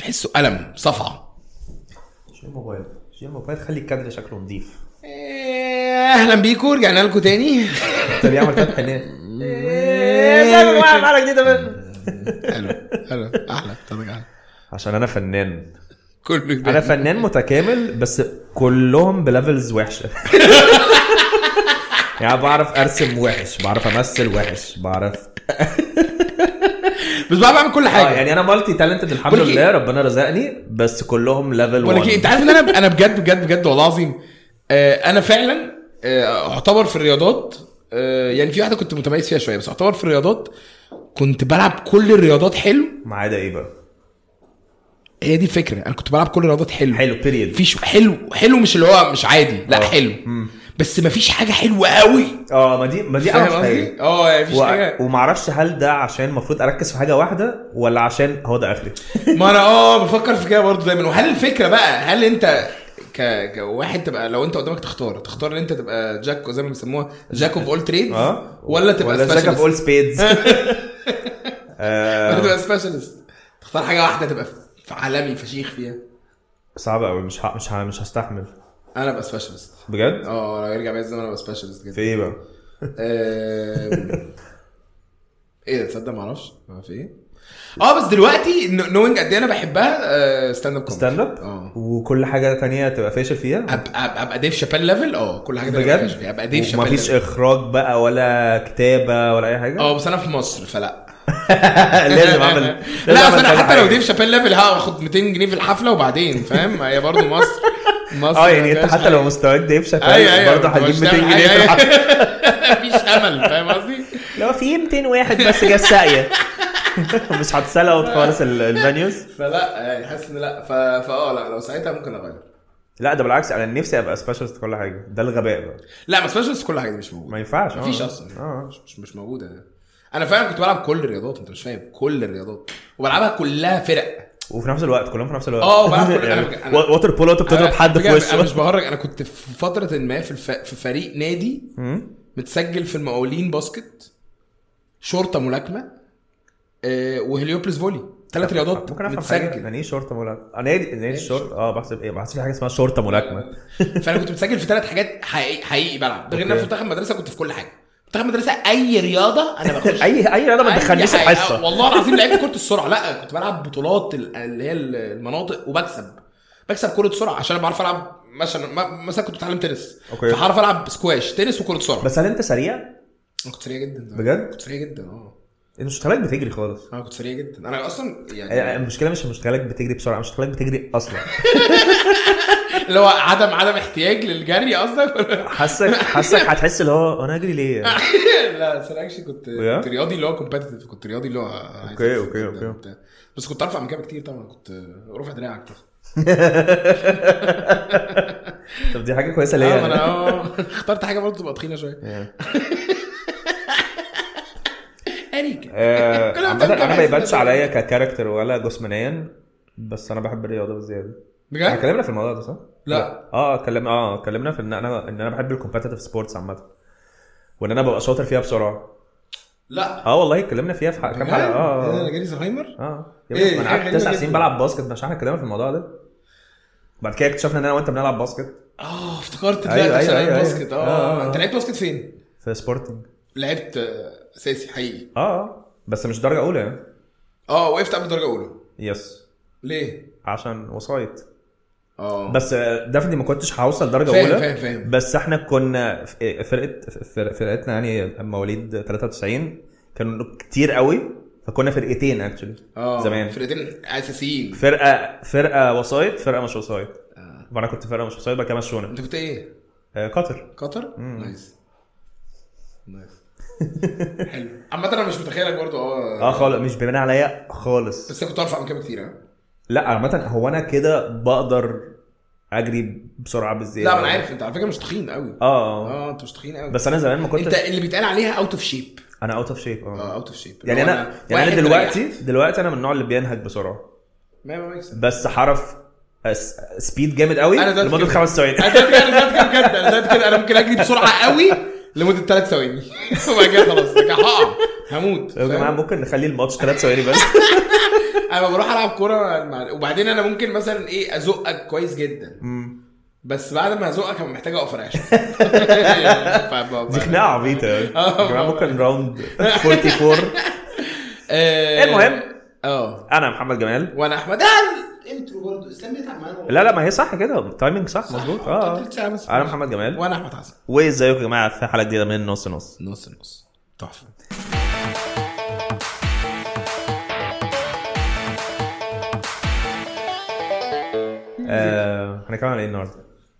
تحسه قلم صفعه شيل الموبايل شيل الموبايل خلي الكادر شكله نظيف إيه، اهلا بيكم رجعنا لكم تاني انت ليه عملت فتح ليه؟ حلو جديده حلو احلى صدق احلى عشان انا فنان كله انا فنان متكامل بس كلهم بليفلز وحشه يعني بعرف ارسم وحش بعرف امثل وحش بعرف بس بعرف اعمل كل اه حاجه يعني انا مالتي تالنت الحمد بقولك لله ربنا رزقني بس كلهم ليفل بقول لك 1 إيه، انت عارف ان انا انا بجد بجد بجد والله العظيم آه، انا فعلا آه، اعتبر في الرياضات آه، يعني في واحده كنت متميز فيها شويه بس اعتبر في الرياضات كنت بلعب كل الرياضات حلو ما عدا ايه بقى؟ هي دي الفكره انا كنت بلعب كل الرياضات حلو حلو بيريد مفيش حلو حلو مش اللي هو مش عادي لا آه. حلو مم. بس مفيش حاجه حلوه قوي اه ما دي ما دي فاهم اوحش قصدي؟ حاجه اه يعني مفيش و... حاجه ومعرفش هل ده عشان المفروض اركز في حاجه واحده ولا عشان هو ده اخري ما انا اه بفكر في كده برضه دايما وهل الفكره بقى هل انت ك... كواحد تبقى لو انت قدامك تختار تختار ان انت تبقى جاك زي ما بيسموها جاك اوف اول تريدز اه ولا تبقى ولا جاك اوف سبيشالست اول سبيدز ولا تبقى سبيشالست تختار حاجه واحده تبقى في عالمي فشيخ فيها صعب قوي مش ه... مش ه... مش هستحمل انا ابقى سبيشالست بجد اه لو يرجع بيا الزمن ابقى سبيشالست في كده ايه بقى آم، ايه ده تصدق ما اعرفش ما في ايه اه بس دلوقتي نوينج قد ايه انا بحبها ستاند اب ستاند اب اه وكل حاجه تانية تبقى فاشل فيها ابقى ابقى ابقى ديف شابيل ليفل اه كل حاجه تبقى بجد فاشل فيها. ابقى ديف شابيل مفيش level. اخراج بقى ولا كتابه ولا اي حاجه اه بس انا في مصر فلا لازم اعمل لازم لا أعمل اصل انا كذا حتى لو حاجة. ديف شابيل ليفل هاخد 200 جنيه في الحفله وبعدين فاهم هي برضه مصر مصر اه يعني ما انت فيهاش حتى حاجة. لو مستواك ديف ايوه شغال ايوه برضه مش هتجيب 200 تعمل جنيه في حاجة. الحفله مفيش امل فاهم قصدي؟ لو في 200 واحد بس جه الساقيه مش هتسال اوت خالص ال- الفانيوز فلا يعني حاسس ان لا ف... فاه لا لو ساعتها ممكن اغير لا ده بالعكس انا نفسي ابقى سبيشالست في كل حاجه ده الغباء بقى لا ما سبيشالست كل حاجه دي مش موجوده ما ينفعش مفيش آه. اصلا اه مش, مش مش موجوده انا فعلا كنت بلعب كل الرياضات انت مش فاهم كل الرياضات وبلعبها كلها فرق وفي نفس الوقت كلهم في نفس الوقت اه، وبلعب كل- يعني أنا- أنا- ووتر بولو انت بتضرب أنا- حد في بجد انا مش وشه بهرج انا كنت في فتره ما في الف... في فريق نادي مم. متسجل في المقاولين باسكت شرطه ملاكمه آه وهليوبلس فولي ثلاث رياضات ممكن افهم حاجه متسجل يعني ايه شرطه ملاكمه؟ انا نادي نادي الشرطه اه بحسب ايه بحسب في حاجه اسمها شرطه ملاكمه فانا كنت متسجل في ثلاث حاجات حقيقي, حقيقي بلعب ده غير ان انا أوكي. في منتخب مدرسه كنت في كل حاجه منتخب مدرسه اي رياضه انا بخش اي اي رياضه ما أي تدخلنيش حاجة. الحصه والله العظيم لعبت كره السرعه لا كنت بلعب بطولات ال- اللي هي المناطق وبكسب بكسب كره سرعه عشان انا بعرف العب مثلا ما- مثلا كنت بتعلم تنس أوكي. فهعرف العب سكواش تنس وكره سرعه بس هل انت سريع؟ انا كنت سريع جدا بجد؟ كنت سريع جدا اه انت مش مشكلتك بتجري خالص انا كنت سريع جدا انا اصلا آه، يعني المشكله مش مشكلتك بتجري بسرعه مشكلتك بتجري اصلا اللي هو عدم عدم احتياج للجري قصدك حاسك حاسك هتحس اللي هو انا اجري ليه؟ لا بس انا اكشلي كنت بجد؟ كنت رياضي اللي هو كومبتيتيف كنت رياضي اللي هو عايز أوكي، أكسب أوكي، جداً أوكي. وبتاع. بس كنت ارفع من كده كتير طبعا كنت رافع دراعي اكتر طب دي حاجه كويسه اه ليه؟ ما انا اه اخترت حاجه برضه تبقى تخينه شويه يعني. اريكا آه، كل ما عامة بتعمل انا ما كده يبانش بحس عليا ككاركتر ولا جسمانيا بس انا بحب الرياضه بزياده احنا بجد؟ اتكلمنا في الموضوع ده صح؟ لا. اه اتكلمنا اه اتكلمنا في ان انا ان انا بحب الكومبتيتيف سبورتس عامه وان انا ببقى شاطر فيها بسرعه لا اه والله اتكلمنا فيها في ح- كام حلقه اه ايه ده، انا اه جالي زهايمر اه يا إيه، ابني انا حاجة قعدت غريبة تسع جدا. سنين بلعب باسكت مش احنا اتكلمنا في الموضوع ده بعد كده اكتشفنا ان انا وانت بنلعب باسكت اه افتكرت أيوة، دلوقتي عشان أيوة، ألعب أيوة. باسكت آه، آه، اه آه. انت لعبت باسكت فين؟ في سبورتنج لعبت آه، اساسي حقيقي اه اه بس مش درجه اولى يعني اه وقفت قبل درجه اولى يس ليه؟ عشان وسايط اه بس ديفنتلي ما كنتش هوصل درجه فاهم اولى فاهم فاهم بس احنا كنا في- فرقه فرق- فرقتنا يعني مواليد 93 كانوا كتير قوي فكنا فرقتين اكشلي اه زمان. فرقتين اساسيين فرقه فرقه وسايط فرقه مش وسايط آه. وانا كنت فرقه مش وسايط بعد كده مشونا انت كنت ايه؟ آه، قطر قطر؟ مم. نايس نايس حلو عامة انا مش متخيلك برضو اه اه خالص مش بيبان عليا خالص بس انا كنت ارفع من كده كتير ها لا عامه هو انا كده بقدر اجري بسرعه بالزياده لا ما انا عارف انت على فكره مش تخين قوي اه اه انت مش تخين قوي بس انا زمان ما انت كنتش اللي بيتقال عليها اوت اوف شيب انا اوت اوف شيب اه اه اوت اوف شيب يعني انا يعني انا دلوقتي دلوقتي انا من النوع اللي بينهج بسرعه ما ما ميكس بس حرف أس... سبيد جامد قوي أنا دلوقتي لمده كده. خمس ثواني انا دلوقتي كده انا دلوقتي كده بجد انا دلوقتي كده انا ممكن اجري بسرعه قوي لمده ثلاث ثواني وبعد كده خلاص بعد كده هقع هموت يا جماعه فاهم؟ ممكن نخلي الماتش ثلاث ثواني بس انا بروح العب كوره مع... وبعدين انا ممكن مثلا ايه ازقك كويس جدا بس بعد ما ازقك انا محتاج اقف ارعش فب- دي خناقه عبيطه أوي. يا آه. جماعه ممكن راوند 44 آه، المهم. اه انا محمد جمال وانا احمد ده الانترو برضه اسلام بيتعب معانا لا لا ما هي صح كده تايمنج صح مظبوط كنت اه تلت ساعة بس. انا محمد جمال وانا احمد حسن وازيكم يا جماعه في حلقه جديده من نص نص نص نص تحفه آه هنتكلم عن ايه النهارده؟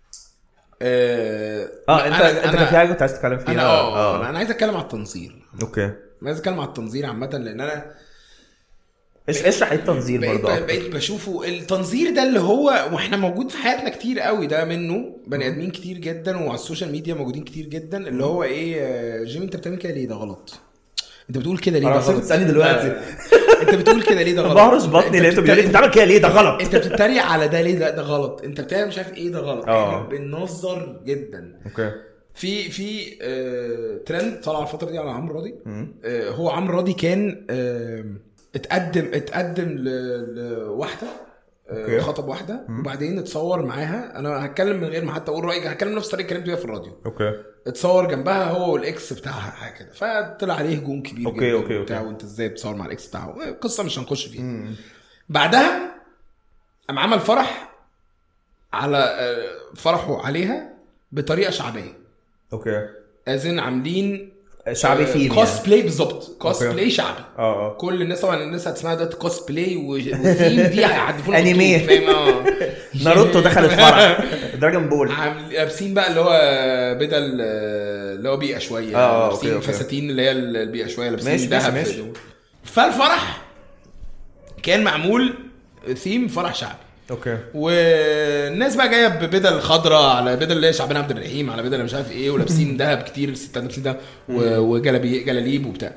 اه اه انت أنا- انت كان أنا- في حاجه كنت عايز تتكلم فيها انا اه اه انا عايز اتكلم على التنظير اوكي انا عايز اتكلم على التنظير عامه لان انا ايش اشرح ايه التنظير بقيت, برضه بقيت, بقيت بشوفه التنظير ده اللي هو واحنا موجود في حياتنا كتير قوي ده منه بني ادمين كتير جدا وعلى السوشيال ميديا موجودين كتير جدا اللي هو ايه آه، جيمي انت بتعمل كده ليه ده غلط انت بتقول كده ليه أنا ده بحسك غلط بتسألني دلوقتي. لا، لا. انت بتقول كده ليه ده غلط بهرش بطني لقيته بيقول لي انت بتعمل كده ليه ده غلط انت بتتريق على ده ليه ده, ده غلط انت بتعمل مش عارف ايه ده غلط اه. احنا بننظر جدا اوكي في في آه ترند طلع الفتره دي على عمرو راضي آه هو عمرو راضي كان آه اتقدم اتقدم ل- لواحده اوكي. آه خطب واحده وبعدين اتصور معاها انا هتكلم من غير ما حتى اقول رايي هتكلم نفس الطريقه اللي اتكلمت بيها في الراديو اوكي اتصور جنبها هو والاكس بتاعها حاجه كده فطلع عليه هجوم كبير اوكي، جدا اوكي، وبتاع اوكي. وانت ازاي بتصور مع الاكس بتاعه قصه مش هنخش فيها بعدها قام عمل فرح على آه، فرحه عليها بطريقه شعبيه اوكي ازن عاملين شعبي فيل كوست يعني. بلاي بالظبط كوست أوكي. بلاي شعبي اه اه كل الناس طبعا الناس هتسمعها دلوقتي كوست بلاي وثيم دي هيعدفونا أنيميه. بالطول، فاهم اه ناروتو دخل الفرح دراجون بول عامل- لابسين بقى اللي هو بدل آه، اللي هو بيئه شويه آه، آه، لابسين أوكي، أوكي. فساتين اللي هي البيئه شويه لابسين ماشي، ماشي، ذهب ماشي. في- فالفرح كان معمول ثيم فرح شعبي اوكي والناس بقى جايه ببدل خضراء على بدل اللي هي شعبان عبد الرحيم على بدل مش عارف ايه ولابسين ذهب كتير الستات لابسين ذهب و- وجلابي جلاليب وبتاع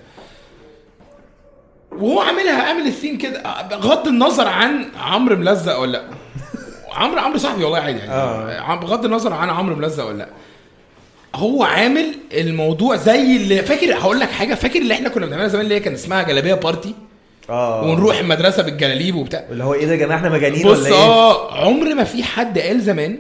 وهو عاملها عامل الثيم كده بغض النظر عن عمرو ملزق ولا لا عمرو عمرو صاحبي والله عادي يعني آه. عم- بغض النظر عن عمرو ملزق ولا لا هو عامل الموضوع زي اللي فاكر هقول لك حاجه فاكر اللي احنا كنا بنعملها زمان اللي هي كان اسمها جلابيه بارتي اه ونروح المدرسه بالجلاليب وبتاع اللي هو ايه ده يا جماعه احنا مجانين بص ولا ايه؟ اه عمر ما في حد قال زمان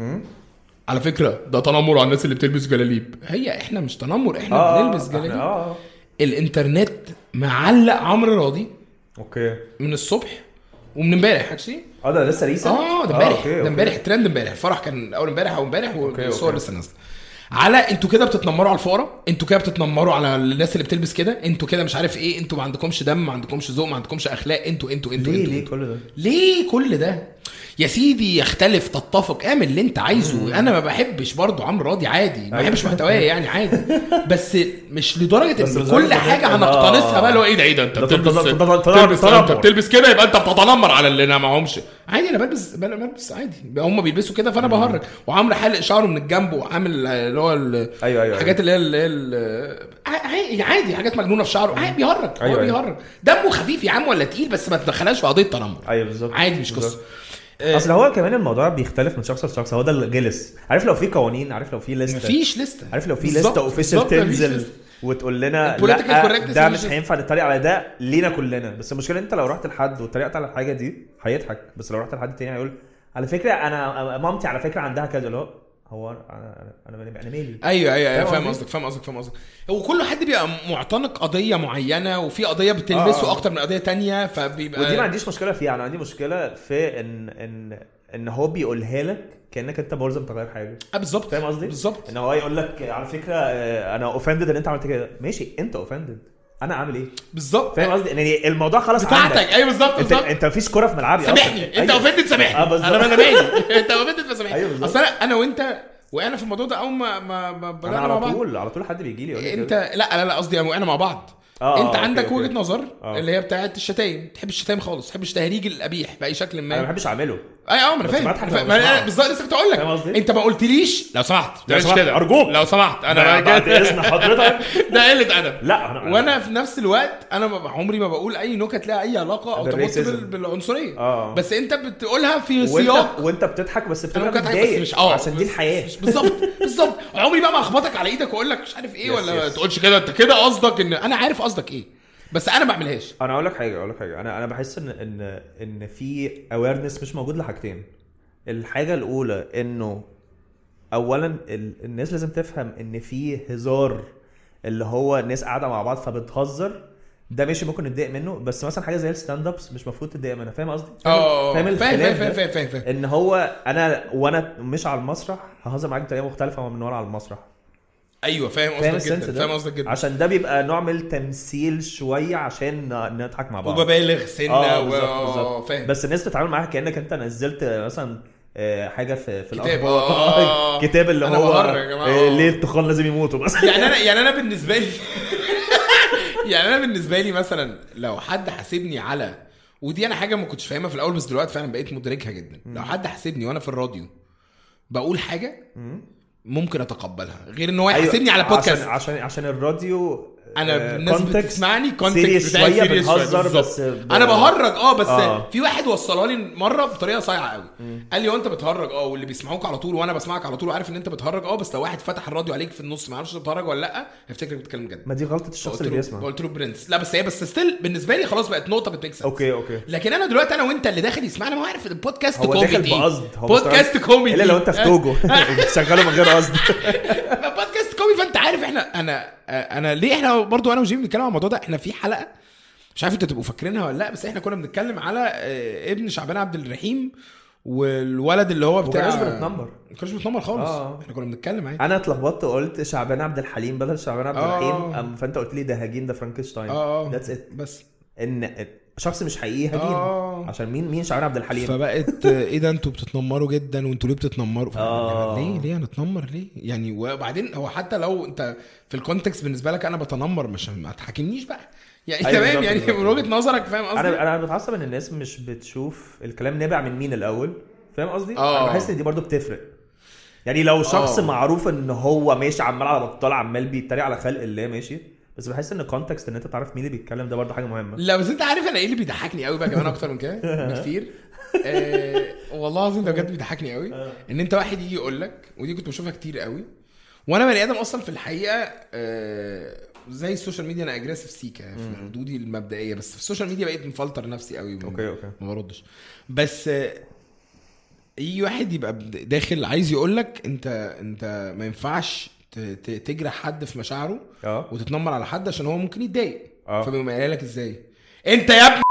على فكره ده تنمر على الناس اللي بتلبس جلاليب هي احنا مش تنمر احنا اه بنلبس إحنا- جلاليب اه الانترنت معلق عمرو راضي اوكي من الصبح ومن امبارح اكشلي اه ده لسه ريسنت اه ده امبارح أوكي، ده أوكي. امبارح ترند امبارح الفرح كان اول امبارح او امبارح والصور أوكي. لسه نازله على انتوا كده بتتنمروا على الفقراء انتوا كده بتتنمروا على الناس اللي بتلبس كده انتوا كده مش عارف ايه انتوا ما عندكمش دم ما عندكمش ذوق ما عندكمش اخلاق انتوا انتوا انتوا ليه انتوا ليه انتوا. كل ده؟ ليه كل ده يا سيدي يختلف تتفق اعمل اللي انت عايزه انا ما بحبش برضو عمرو راضي عادي ما بحبش محتواه يعني عادي بس مش لدرجه بس ان لدرجة كل إن حاجه إحنا- هنقتنصها آه. بقى اللي هو ايه ده ايه ده انت ده بتلبس تنمر- تنمر- تنمر- بتلبس تنمر. انت بتلبس كده يبقى انت بتتنمر على اللي انا معهمش عادي انا بلبس بل- بلبس عادي هم بيلبسوا كده فانا بهرج وعمرو حالق شعره من الجنب وعامل اللي هو ال- أيوة، أيوة، الحاجات اللي هي اللي هي ال- عادي عادي حاجات مجنونه في شعره عادي بيهرج هو أيوة، أيوة. بيهرج دمه خفيف يا عم ولا تقيل بس ما تدخلهاش في قضيه تنمر ايوه بالظبط عادي مش قصه بالظبط. اصل هو كمان الموضوع بيختلف من شخص لشخص هو ده الجلس عارف لو في قوانين عارف لو في لسته مفيش لسته عارف لو في بالظبط، لسته اوفيشال بالظبط، مفيش تنزل لستة. وتقول لنا الpolitical لا correctness ده مش مش لسه. هينفع نتريق على ده لينا كلنا بس المشكله انت لو رحت لحد واتريقت على الحاجه دي هيضحك بس لو رحت لحد تاني هيقول على فكره انا مامتي على فكره عندها كذا اللي هو هو انا انا انا انا مالي ايوه ايوه ايوه فاهم فاهم قصدي؟ قصدك فاهم قصدك فاهم قصدك هو كل حد بيبقى معتنق قضيه معينه وفي قضيه بتلمسه آه، آه. اكتر من قضيه تانية فبيبقى ودي ما عنديش مشكله فيها انا عندي مشكله في ان ان ان هو بيقولها لك كانك انت ملزم تغير حاجه آه بالظبط فاهم قصدي؟ بالظبط ان هو يقول لك على فكره آه، انا اوفندد ان انت عملت كده ماشي انت اوفندد انا اعمل ايه؟ بالظبط فاهم قصدي؟ يعني الموضوع خلاص بتاعتك عندك ايوه بالظبط انت بالظبط انت مفيش كوره في ملعبي أصلاً. سامحني انت أيوة. اوفندد سامحني آه، بالظبط. انا انا مالي انت اوفندد فسامحني أيوة بالظبط. اصل انا انا وانت وانا في الموضوع ده اول ما ما ما انا بدانا مع على بعض طول على طول حد بيجي لي يقول لي انت كده. لا لا لا قصدي انا مع بعض آه، انت آه، عندك أوكي، أوكي. وجهه نظر آه. اللي هي بتاعت الشتايم تحب الشتايم خالص تحب التهريج القبيح باي شكل ما انا ما بحبش اعمله اي اه ما انا بس فاهم سمعت أنا حاجة فاهم. لو ما أنا- سمحت. بالظبط لسه كنت اقول لك فاهم قصدي؟ انت ما قلتليش لو سمحت ما تعملش سمحت، كده أرجوك. لو سمحت انا بعد بعد اذن حضرتك ده قله ادب لا انا وانا في نفس الوقت انا ما- عمري ما بقول اي نكت لها اي علاقه او تمت بالريسيزم. بال- بالعنصريه آه. بس انت بتقولها في وانت سياق وانت بتضحك بس انا بتبقى ممكن اضحك بس متضايق مش اه عشان دي بس- الحياه مش- بالظبط بالظبط عمري بقى ما اخبطك على ايدك واقول لك مش عارف ايه Yes, ولا ما yes. تقولش كده انت كده قصدك ان انا عارف قصدك ايه بس انا ما بعملهاش انا اقول لك حاجه اقول لك حاجه انا انا بحس ان ان ان في اويرنس مش موجود لحاجتين الحاجه الاولى انه اولا ال- الناس لازم تفهم ان في هزار اللي هو الناس قاعده مع بعض فبتهزر ده ماشي ممكن نتضايق منه بس مثلا حاجه زي الستاند ابس مش المفروض تتضايق منها فاهم قصدي؟ اه فاهم فاهم فاهم الخلاف فاهم ده؟ فاهم فاهم فاهم ان هو انا وانا مش على المسرح ههزر معاك بطريقه مختلفه من وانا على المسرح ايوه فاهم فاهم قصدك السنس جدا ده؟ فاهم قصدك جدا عشان ده بيبقى نوع من التمثيل شويه عشان ن- نضحك مع بعض وببالغ سنه اه و- بالظبط آه، بالظبط فاهم بس الناس بتتعامل معاها كانك انت نزلت مثلا آه، حاجه في في كتاب، الاخبار آه. كتاب اللي أنا هو بهرج يا جماعة، آه، آه. ليه التخان لازم يموتوا بس يعني انا يعني انا بالنسبه لي يعني انا بالنسبه لي مثلا لو حد حاسبني على ودي انا حاجه ما كنتش فاهمها في الاول بس دلوقتي فعلا بقيت مدركها جدا لو حد حاسبني وانا في الراديو بقول حاجه ممكن اتقبلها غير ان هو يحاسبني على عشان بودكاست عشان عشان الراديو انا آه، الناس context بتسمعني serious كونتكست بتاعي شويه serious شوية، بنهزر بالظبط. بس ب- انا بهرج اه بس آه. في واحد وصلها لي مره بطريقه صايعه قوي قال لي هو انت بتهرج اه واللي بيسمعوك على طول وانا بسمعك على طول وعارف ان انت بتهرج اه بس لو واحد فتح الراديو عليك في النص ما يعرفش انت بتهرج ولا لا هيفتكرك بتتكلم جد ما دي غلطه الشخص قلت اللي له بيسمع قلت له برنس لا بس هي بس ستيل بالنسبه لي خلاص بقت نقطه بتميك اوكي اوكي لكن انا دلوقتي انا وانت اللي داخل يسمعنا ما هو عارف البودكاست هو كوميدي داخل بقصد هو بودكاست مستوعب- كوميدي الا لو انت في توجو بتشغله من غير قصد بودكاست كوميدي فانت عارف احنا انا انا ليه احنا برضو انا وجيمي بنتكلم عن الموضوع ده احنا في حلقه مش عارف انتوا تبقوا فاكرينها ولا لا بس احنا كنا بنتكلم على آه، ابن شعبان عبد الرحيم والولد اللي هو بتاع وكانش بنتنمر. ما كانش بنتنمر خالص آه. احنا كنا بنتكلم عادي انا اتلخبطت وقلت شعبان عبد الحليم بدل شعبان عبد آه. الرحيم أم فانت قلت لي ده هجين ده فرانكشتاين اه اه ذاتس ات بس ان شخص مش حقيقي هجين آه. عشان مين مين شعبان عبد الحليم فبقت آه، ايه ده انتوا بتتنمروا جدا وانتوا ليه بتتنمروا آه. ليه ليه هنتنمر ليه يعني وبعدين هو حتى لو انت في الكونتكست بالنسبه لك انا بتنمر مش ما تحاكمنيش بقى يعني أيوة تمام بالظبط، يعني بالظبط. من وجهه نظرك فاهم قصدي انا انا بتعصب ان الناس مش بتشوف الكلام نابع من مين الاول فاهم قصدي؟ آه. انا بحس ان دي برضو بتفرق يعني لو شخص آه. معروف ان هو ماشي عمال على بطال عمال بيتريق على خلق الله ماشي بس بحس ان كونتكست ان انت تعرف مين اللي بيتكلم ده برضو حاجه مهمه لا بس انت عارف انا ايه اللي بيضحكني قوي بقى كمان اكتر من كده بكتير آه والله العظيم ده بجد بيضحكني قوي ان انت واحد يجي يقول لك ودي كنت بشوفها كتير قوي وانا بني ادم اصلا في الحقيقه آه زي السوشيال ميديا انا اجريسيف سيكا في ردودي المبدئيه بس في السوشيال ميديا بقيت مفلتر نفسي قوي وما- اوكي اوكي ما بردش بس آه، يجي واحد يبقى بد- داخل عايز يقول لك انت انت ما ينفعش ت- ت- تجرح حد في مشاعره اه وتتنمر على حد عشان هو ممكن يتضايق اه فبيقوم قايل لك ازاي انت يا ابن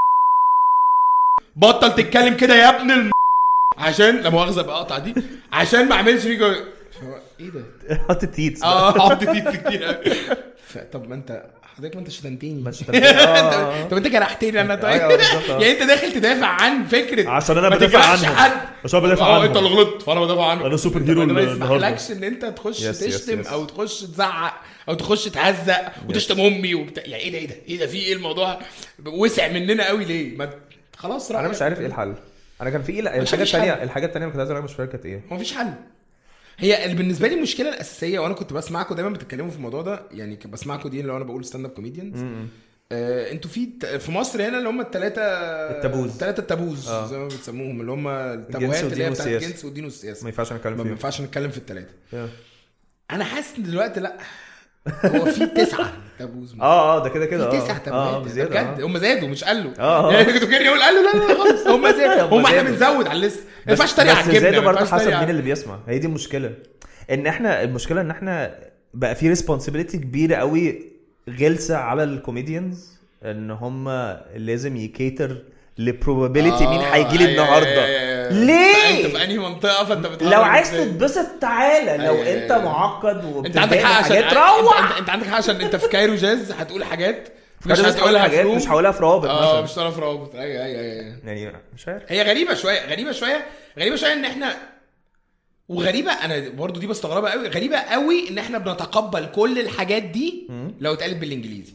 بطل تتكلم كده يا ابن الم... عشان لا مؤاخذه بقطع دي عشان ما اعملش فيك هو ايه ده حط التيتس اه حط دي كتير قوي ف- طب ما انت حضرتك ما انت شتمتني ما شتمتني. آه. طب انت جرحتني انا طيب أيوة بالظبط، آه. يعني انت داخل تدافع عن فكره عشان انا ما بدافع تجرحش عنهم. حد عشان أنا بدافع اه عنهم. انت اللي غلطت فانا بدافع عنك أنا سوبر انت هيرو ما النهاردة. يسمحلكش ان انت تخش يس، يس، تشتم يس. او تخش تزعق او تخش تهزق وتشتم امي وبتاع يعني ايه ده ايه ده ايه ده في ايه الموضوع وسع مننا قوي ليه ما خلاص انا مش عارف ايه الحل انا كان في ايه لا مش الحاجه مفيش الثانيه حل. الحاجه الثانيه اللي كنت عايز اقولها مش فاكر كانت ايه هو مفيش حل هي اللي بالنسبه لي المشكله الاساسيه وانا كنت بسمعكم دايما بتتكلموا في الموضوع ده يعني كنت بسمعكم دي اللي انا بقول ستاند اب كوميديانز آه انتوا في في مصر هنا اللي هم الثلاثه التابوز. الثلاثه التابوز آه. زي ما بتسموهم اللي هم التابوهات اللي والدين هي بتاعت والسياسة. الجنس والدين والسياسه ما ينفعش نتكلم ما فيهم ينفعش نتكلم في الثلاثه اه انا حاسس ان دلوقتي لا هو في تسعه تابوز اه ده كده كده في اه تسعه اه تابوهات بزياده بجد آه. هم زادوا مش قلوا آه. يعني كنت فاكرني اقول قلوا لا لا لا خالص هم زادوا هم هم احنا زادوا. بنزود على الليست ما بس ينفعش تريق على بس الجبنه زادوا ما برضه ينفعش حسب تريق مين على- اللي بيسمع هي دي المشكله ان احنا المشكله ان احنا بقى في ريسبونسبيلتي كبيره قوي غلسه على الكوميديانز ان هم لازم يكيتر لبروبابيلتي مين آه، هيجي لي أيوة، النهارده أيوة، أيوة. ليه؟ انت في انهي منطقه فانت بتهرج لو عايز إزاي؟ تتبسط تعالى لو أيوة، انت أيوة. معقد انت عندك وبتتضايق حق من عشان حاجات انت, روح انت, انت عندك حق عشان انت في كايرو جاز هتقول حاجات مش مش هتقولها حاجات في مش روم. هقولها في روابط اه مثلا مش هتقولها في روابط ايوه ايوه ايوه يعني مش عارف هي غريبه شويه غريبه شويه غريبه شويه ان احنا وغريبه انا برضو دي بستغربها قوي غريبه قوي ان احنا بنتقبل كل الحاجات دي لو اتقالت بالانجليزي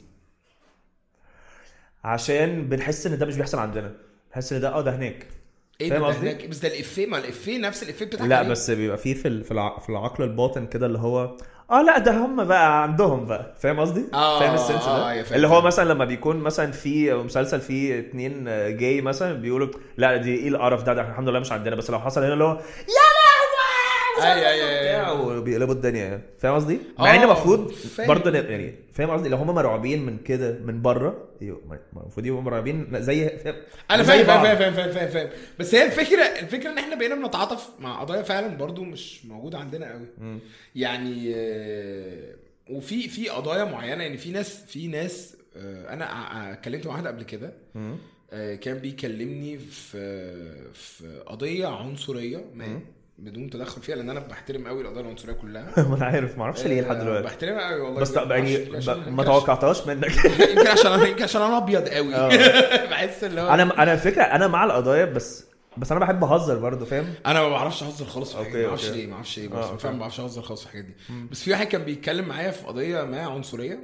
عشان بنحس ان ده مش بيحصل عندنا بنحس ان ده اه ده هناك ايه فاهم ده قصدي؟ هناك بس ده الافيه ما الافيه نفس الافيه بتاعك لا بس بيبقى فيه في ال- في الع- في العقل الباطن كده اللي هو اه لا ده هم بقى عندهم بقى فاهم قصدي؟ آه، فاهم السنس آه، ده؟ أيوة، فاهم، اللي هو فاهم. مثلا لما بيكون مثلا في مسلسل فيه اتنين جاي مثلا بيقولوا لا دي ايه القرف ده ده الحمد لله مش عندنا بس لو حصل هنا اللي هو يا لهوي أي- أي- أي- بتاع وبيقلبوا الدنيا فاهم قصدي؟ آه، مع ان المفروض فاهم. برضه ن- يعني فاهم قصدي لو هم مرعوبين من كده من بره يبقوا- المفروض يبقوا مرعوبين زي فاهم انا زي فاهم فاهم بعض. فاهم فاهم فاهم فاهم فاهم بس هي الفكره الفكره ان احنا بقينا بنتعاطف مع قضايا فعلا برضو مش موجوده عندنا قوي مم. يعني آه، وفي في قضايا معينه يعني في ناس في ناس آه، انا ع- ع- اتكلمت مع واحد قبل كده مم. آه، كان بيكلمني في في قضيه عنصريه ما مم. بدون تدخل فيها لان انا بحترم قوي القضايا العنصريه كلها ما انا عارف ما اعرفش ليه لحد آه، دلوقتي بحترمها قوي والله بس بجد. يعني معرفش- عشان- ب- يمكن ما عشان- توقعتهاش منك يمكن عشان انا يمكن عشان انا ابيض قوي آه. بحس اللي هو انا انا الفكره انا مع القضايا بس بس انا بحب اهزر برضه فاهم انا ما بعرفش اهزر خالص في الحاجات دي أوكي، ما اعرفش أوكي. ليه ما اعرفش ليه آه، بس أوكي. فعلا ما بعرفش اهزر خالص في الحاجات دي بس في واحد كان بيتكلم معايا في قضيه ما عنصريه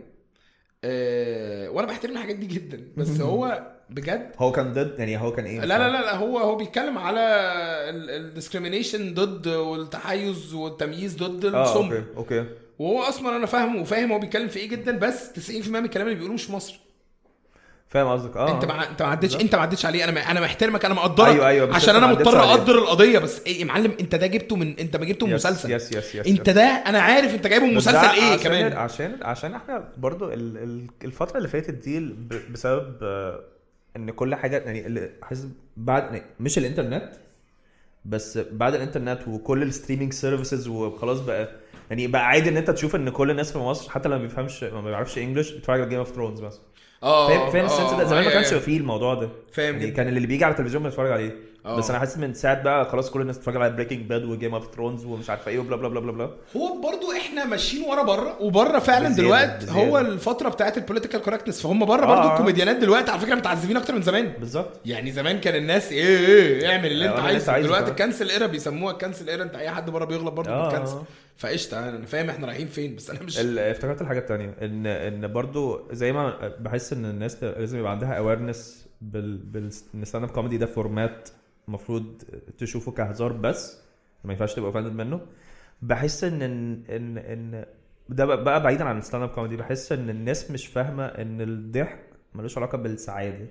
أه وانا بحترم الحاجات دي جدا بس هو بجد هو كان ضد يعني هو كان ايه لا لا لا لا هو هو بيتكلم على الديسكريميشن ضد والتحيز والتمييز ضد اه السمر اوكي اوكي وهو اصلا انا فاهمه وفاهم هو بيتكلم في ايه جدا بس 90% من الكلام اللي بيقوله مش في مصر فاهم قصدك اه انت ما انت ما عدتش انت ما عدتش عليه انا انا محترمك انا مقدرك أيوة، أيوة، بس عشان أنت انا ما عدتش مضطر عليه. اقدر القضيه بس ايه يا معلم انت ده جبته من انت ما جبته من يس- مسلسل يس يس يس انت ده انا عارف انت جايبه من بس ده مسلسل ايه عشان كمان عشان عشان احنا برضو ال- ال- الفتره اللي فاتت دي ب- بسبب آه، ان كل حاجه يعني اللي حاسس بعد يعني مش الانترنت بس بعد الانترنت وكل الستريمينج سيرفيسز وخلاص بقى يعني بقى عادي ان انت تشوف ان كل الناس في مصر حتى لو ما بيفهمش ما بيعرفش انجلش بيتفرج على جيم اوف ثرونز مثلا اه فاهم فاهم اه، السنس ده زمان ما اه، كانش اه. فيه الموضوع ده فاهم يعني جدا. كان اللي بيجي على التلفزيون بنتفرج عليه اه. بس انا حاسس من ساعه بقى خلاص كل الناس بتتفرج على بريكنج باد وجيم اوف ثرونز ومش عارفه ايه وبلا بلا بلا بلا بلا هو برضو احنا ماشيين ورا بره وبره فعلا بزيادة، دلوقتي بزيادة. هو الفتره بتاعت البوليتيكال كوركتنس فهم بره اه، برضو اه. الكوميديانات دلوقتي على فكره متعذبين اكتر من زمان بالظبط يعني زمان كان الناس ايه ايه اعمل اللي انت اعمل اللي انت عايزه عايزه دلوقتي طبعا. الكنسل ايرا بيسموها الكنسل ايرا انت اي حد بره بيغلط برضه اه. بتكنسل فقشطه انا فاهم احنا رايحين فين بس انا مش ال- افتكرت الحاجه التانية ان ان برضو زي ما بحس ان الناس لازم يبقى عندها اويرنس بال بال ان ستاند اب كوميدي ده فورمات المفروض تشوفه كهزار بس ما ينفعش تبقى اوفندد منه بحس ان ان ان, إن ده بقى- بقى بعيدا عن الستاند اب كوميدي بحس ان الناس مش فاهمه ان الضحك ملوش علاقه بالسعاده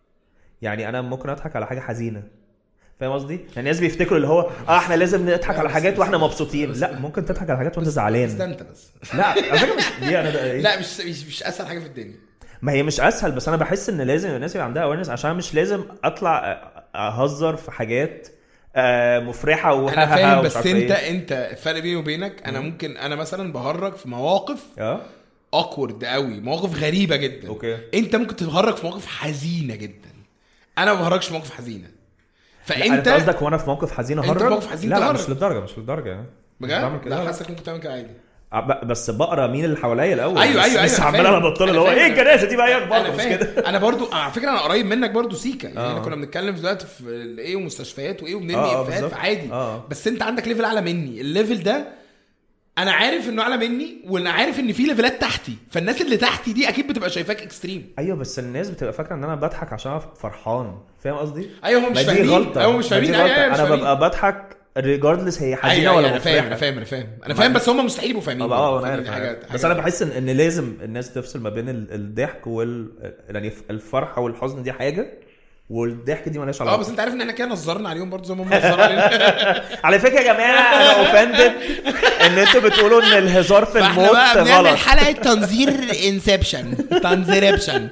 يعني انا ممكن اضحك على حاجه حزينه فاهم قصدي؟ يعني الناس بيفتكروا اللي هو اه احنا لازم نضحك لا، على بس- حاجات بس- واحنا مبسوطين بس- لا ممكن تضحك على حاجات وانت بس زعلان ده انت بس لا على فكره مش دي انا ده إيه؟ لا مش مش, مش اسهل حاجه في الدنيا ما هي مش اسهل بس انا بحس ان لازم الناس يبقى عندها اويرنس عشان مش لازم اطلع أ- اهزر في حاجات آه، مفرحه انا وهاهاها فاهم ومش بس عارف انت إيه. انت الفرق بيني وبينك انا ممكن انا مثلا بهرج في مواقف اه اوكورد قوي مواقف غريبه جدا اوكي انت ممكن تتهرج في مواقف حزينه جدا انا ما بهرجش في مواقف حزينه لا فانت انت قصدك وانا في موقف حزين انت اهرج في موقف حزين لا لا تهرج. مش للدرجه مش للدرجه يعني مش بعمل بجد كده لا لا. حاسسك ممكن تعمل كده عادي آه، ب- بس بقرا مين اللي حواليا الاول أيوة، مش- أيوة، مش أيوة، عمال أنا انا فاهم. بطل اللي هو أنا ايه فاهم. الجنازه دي بقى ايه انا اخبارها مش فاهم كده انا برضو على فكره انا قريب منك برضو سيكا يعني آه. احنا كنا بنتكلم دلوقتي في الايه ومستشفيات وايه وبنرمي آه، آه، افيهات بالظبط. فعادي آه. بس انت عندك ليفل اعلى مني الليفل ده انا عارف انه اعلى مني وانا عارف ان في ليفلات تحتي فالناس اللي تحتي دي اكيد بتبقى شايفاك اكستريم ايوه بس الناس بتبقى فاكره ان انا بضحك عشان انا فرحان فاهم قصدي؟ ايوه هم مش ما دي فاهمين غلطه ايوه مش ما دي فاهمين غلطة. ايوه مش انا فاهمين. ببقى بضحك ريجاردلس هي حزينه ايوه ولا انا فاهم انا مفرحه فاهم انا فاهم انا فاهم بس هم مستحيل يبقوا فاهمين اه اه انا دي عارف حاجة- عارف. بس حاجة- انا بحس ان ان لازم الناس تفصل ما بين ال- الضحك وال يعني الفرحه والحزن دي حاجه والضحك دي مالهاش اه علاقه بس انت عارف ان احنا كده نظرنا عليهم برضه زي ما هم نظروا علينا على فكره يا جماعه انا اوفندد ان انتوا بتقولوا ان الهزار في فاحنا الموت بقى بنعمل غلط حلقه تنظير انسبشن تنظيربشن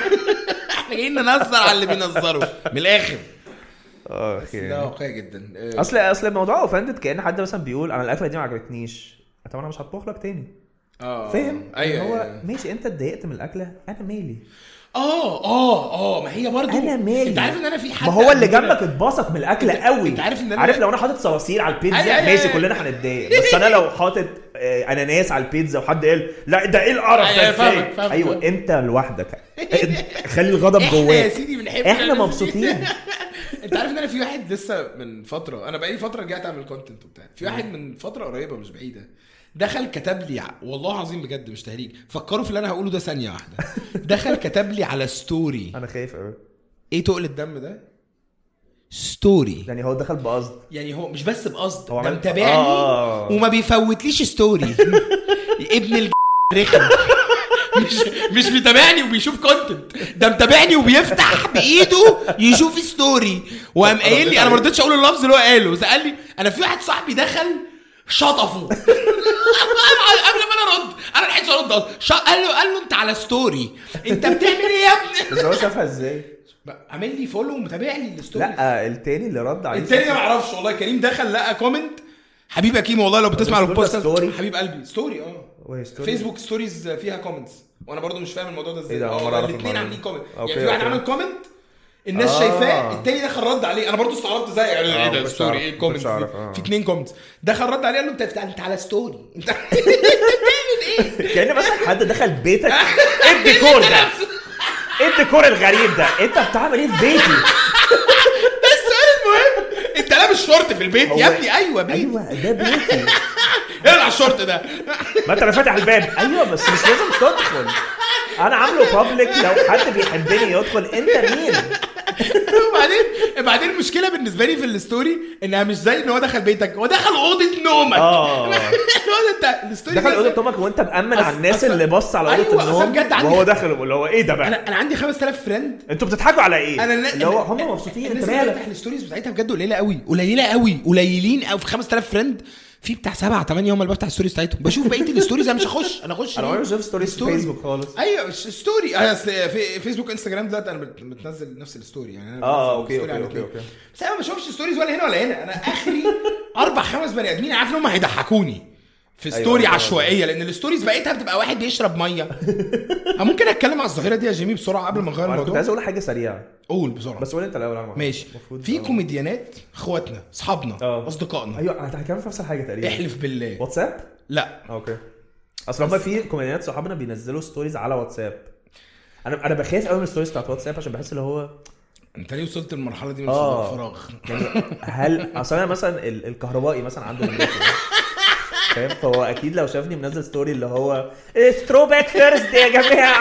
احنا جايين ننظر على اللي بينظروا من الاخر اه ده اوكي واقعي جدا آه، اصل اصل الموضوع اوفندد كان حد مثلا بيقول انا الاكله دي ما عجبتنيش طب انا مش هطبخ لك تاني اه فاهم ايوه هو أيوة. ماشي انت اتضايقت من الاكله انا مالي اه اه اه ما هي برضو انا مالي انت عارف ان انا في حد ما هو اللي قبل كده- جنبك اتبسط من الاكله قوي انت عارف ان انا- عارف لو انا حاطط صراصير على البيتزا أيوة، أيوة، ماشي أيوة. كلنا هنتضايق بس انا لو حاطط آه، اناناس على البيتزا وحد قال لا ده ايه القرف أيوة، ده فاهمك، ازاي فاهمك، ايوه فاهمك. انت لوحدك خلي الغضب احنا يا جواك سيدي بنحب احنا الناس دي. مبسوطين انت عارف ان انا في واحد لسه من فتره انا بقالي فتره رجعت اعمل كونتنت وبتاع في واحد من فتره قريبه مش بعيده دخل كتب لي ع- والله العظيم بجد مش تهريج فكروا في اللي انا هقوله ده ثانيه واحده دخل كتب لي على ستوري انا خايف قوي ايه تقل الدم ده ستوري يعني هو دخل بقصد يعني هو مش بس بقصد هو ده عمل- متابعني آه. وما بيفوتليش ستوري ابن الج رخم مش مش متابعني وبيشوف كونتنت ده متابعني وبيفتح بايده يشوف ستوري وقام قايل لي انا ما رضيتش اقول اللفظ اللي هو قاله بس قال لي انا في واحد صاحبي دخل شطفوا قبل ما انا ارد انا لحقتش ارد اصلا ش- قال له قال له انت على ستوري انت بتعمل ايه يا ابني بس هو شافها ازاي؟ عامل لي فولو ومتابع لي الستوري لا التاني اللي رد عليه التاني ده ما اعرفش والله كريم دخل لقى كومنت حبيب يا كيمو والله لو بتسمع مش كل البودكاست ستوري؟ حبيب قلبي ستوري اه وهي ستوري؟ فيسبوك ستوريز فيها كومنتس وانا برضو مش فاهم الموضوع ده ازاي إيه ده؟ أول مرة اه أعرف الاثنين المعلومة. عاملين كومنت أوكي، يعني في واحد أوكي. عمل كومنت الناس آه. شايفاه التاني دخل رد عليه انا برضو استغربت زي يعني آه، ايه ده كنتش ستوري أعرف، ايه كنتش الكومنتس دي؟ أعرف، آه. في اثنين كومنتس دخل رد عليه قال له انت انت على ستوري انت كان مثلا حد دخل بيتك ايه الديكور ده؟ ايه الديكور الغريب ده؟ انت بتعمل ايه في بيتي؟ ده السؤال المهم انت لابس شورت في البيت يا هو- ابني ايوه بيت ايوه ده بيتي اقلع الشورت ده ما انت انا فاتح الباب ايوه بس مش لازم تدخل انا عامله بابليك لو حد بيحبني يدخل انت مين؟ وبعدين بعدين المشكله بالنسبه لي في الستوري انها مش زي ان هو دخل بيتك هو دخل اوضه نومك اه. اللي هو ده انت الستوري دخل ده- اوضه نومك وانت مأمن على أصل- الناس أصل- اللي بص على اوضه أيوة، أصل النوم بجد عندي- وهو داخل اللي هو ايه ده بقى؟ انا انا عندي 5000 فريند انتوا بتضحكوا على ايه؟ انا النا- اللي هو هم مبسوطين انت الناس اللي مالك؟ بتفتح الستوريز بتاعتها بجد قليله قوي قليله قوي قليلين قوي في 5000 فريند في بتاع سبعة ثمانية هم اللي بفتح الستوريز بتاعتهم بشوف بقيه الستوريز انا مش هخش انا اخش انا ليه؟ عمري ما شفت ستوريز في ستوري. فيسبوك خالص ايوه مش ستوري اه اصل في فيسبوك انستجرام دلوقتي انا بت- بتنزل نفس الستوري يعني انا اه، بنزل اوكي، ستوري على اوكي، الاتنين. اوكي. بس انا ما بشوفش ستوريز ولا هنا ولا هنا انا اخري اربع خمس بني ادمين عارف ان هم هيضحكوني في أيوة، ستوري أيوة، عشوائيه لان الستوريز بقيتها بتبقى واحد بيشرب ميه أه ممكن اتكلم على الظاهره دي يا جيمي بسرعه قبل ما نغير انا كنت الموضوع عايز اقول حاجه سريعه قول بسرعه بس قول انت الاول أنا ماشي المفروض- في اه. كوميديانات اخواتنا اصحابنا اه. اصدقائنا ايوه انا هتكلم في نفس الحاجه تقريبا احلف بالله واتساب؟ لا اوكي اصل هم في كوميديانات صحابنا بينزلوا ستوريز على واتساب انا انا بخاف قوي من الستوريز بتاعت واتساب عشان بحس اللي هو انت ليه وصلت للمرحله دي من اه. الفراغ يعني هل اصل انا مثلا ال- الكهربائي مثلا عنده نمرتي فاهم فهو اكيد لو شافني منزل ستوري اللي هو ثرو باك ثيرزداي يا جماعه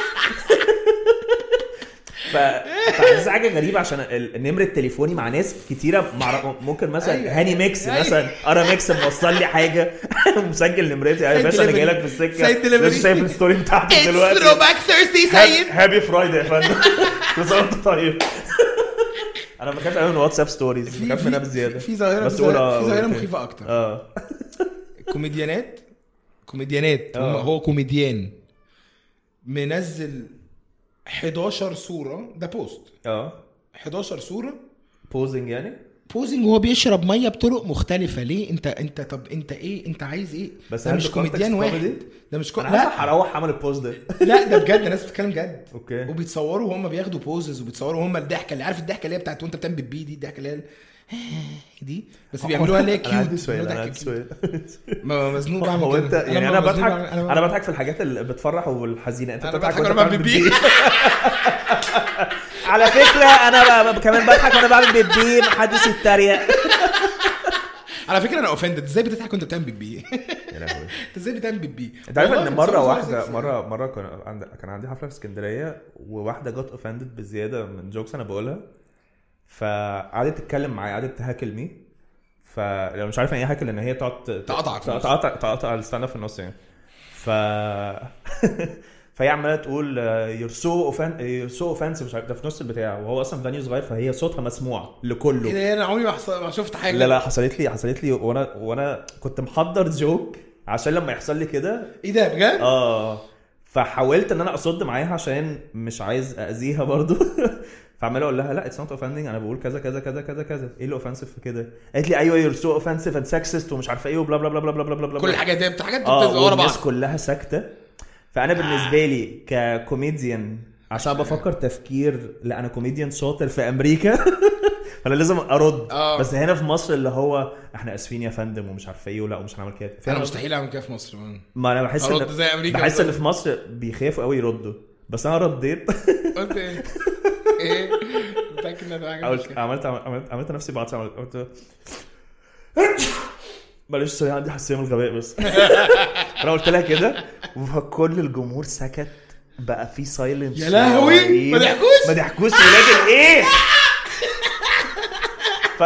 ف فحاسس حاجه غريبه عشان ال- نمره تليفوني مع ناس كتيره مع ممكن مثلا أيوة. هاني ميكس أيوة. مثلا ارا ميكس موصل لي حاجه مسجل نمرتي يا سايد باشا انا جاي لك في دليفري. السكه سايد دليفري. لسه شايف الستوري بتاعتك ثرو دلوقتي باك ثيرزداي سيد هابي فرايداي يا فندم كل سنه وانت طيب انا بخاف قوي من واتساب ستوريز في بخاف منها في بزياده في ظاهره بس في قول ظاهره اه في ظاهره قول مخيفه اكتر اه كوميديانات كوميديانات هم اه. هو كوميديان منزل 11 صوره ده بوست اه 11 صوره بوزنج يعني بوزنج وهو بيشرب ميه بطرق مختلفه ليه انت انت طب انت ايه انت عايز ايه بس ده هل مش ده كوميديان context واحد comedy؟ ده مش كو... انا لا عايز هروح اعمل البوست ده لا ده بجد ناس بتتكلم جد اوكي وبيتصوروا وهم بياخدوا بوزز وبيتصوروا هم الضحكه اللي عارف الضحكه اللي هي بتاعت وانت بتعمل بالبي دي الضحكه اللي هي ال- دي بس بيعملوها اللي هي انا عندي كيوت سؤال انا بيعملوها عندي ضحكة cute. سؤال ما مزنوق بعمل هو كده. انت يعني انا مزنوق بضحك بعمل- انا بضحك في الحاجات اللي بتفرح والحزينه انت انا بتضحك بضحك وانت وانا بعمل بتعمل بيبي بيبي على فكره انا ب- كمان بضحك وانا بعمل بيبي محدش يتريق على فكره انا اوفندد ازاي بتضحك وانت بتعمل بيبي يا لهوي انت ازاي بتعمل بيبي انت عارف والله ان بتصور مره صور واحده سكسي. مره مره كان عند كان عندي حفله في اسكندريه وواحده جت اوفندد بزياده من جوكس انا بقولها فقعدت تتكلم معايا قعدت تهاكل مي فلو مش عارف يعني ايه هاكل ان هي تقعد ت- تقطعك في النص. تقطع تقطع الستاند اب في النص يعني ف فهي عماله تقول يور سو اوفن يور سو اوفنسيف مش عارف ده في نص البتاع وهو اصلا فانيو صغير فهي صوتها مسموع ايه لكله ده انا عمري ما حص- ما شفت حاجه لا لا حصلت لي حصلت لي وانا وانا كنت محضر جوك عشان لما يحصل لي كده ايه ده بجد اه فحاولت ان انا اصد معاها عشان مش عايز اذيها برضو فعمال اقول لها لا اتس نوت اوفندنج انا بقول كذا كذا كذا كذا كذا ايه اللي اوفنسيف في كده قالت لي ايوه يور سو اوفنسيف اند سكسست ومش عارفه ايه وبلا بلا بلا بلا بلا بلا بلا كل الحاجات دي حاجات اه بتبقى ورا بعض والناس كلها ساكته فانا بالنسبه لي ككوميديان عشان بفكر تفكير لا انا كوميديان شاطر في امريكا فانا لازم ارد اه. بس هنا في مصر اللي هو احنا اسفين يا فندم ومش عارفه ايه ولا ومش هنعمل كده انا مستحيل اعمل كده في مصر مان. ما انا بحس ارد ان زي امريكا بحس ان بالظبط. في مصر بيخافوا قوي يردوا بس انا رديت قلت ايه ايه متاكد ان ده حاجه مش قلت كده. عملت عملت عملت نفسي بعطس عملت قلت معلش سوري عندي حساسيه من الغباء بس انا قلت لها كده وكل الجمهور سكت بقى في سايلنس يا لهوي، ما ضحكوش؟ ما ضحكوش ولاد الايه ف...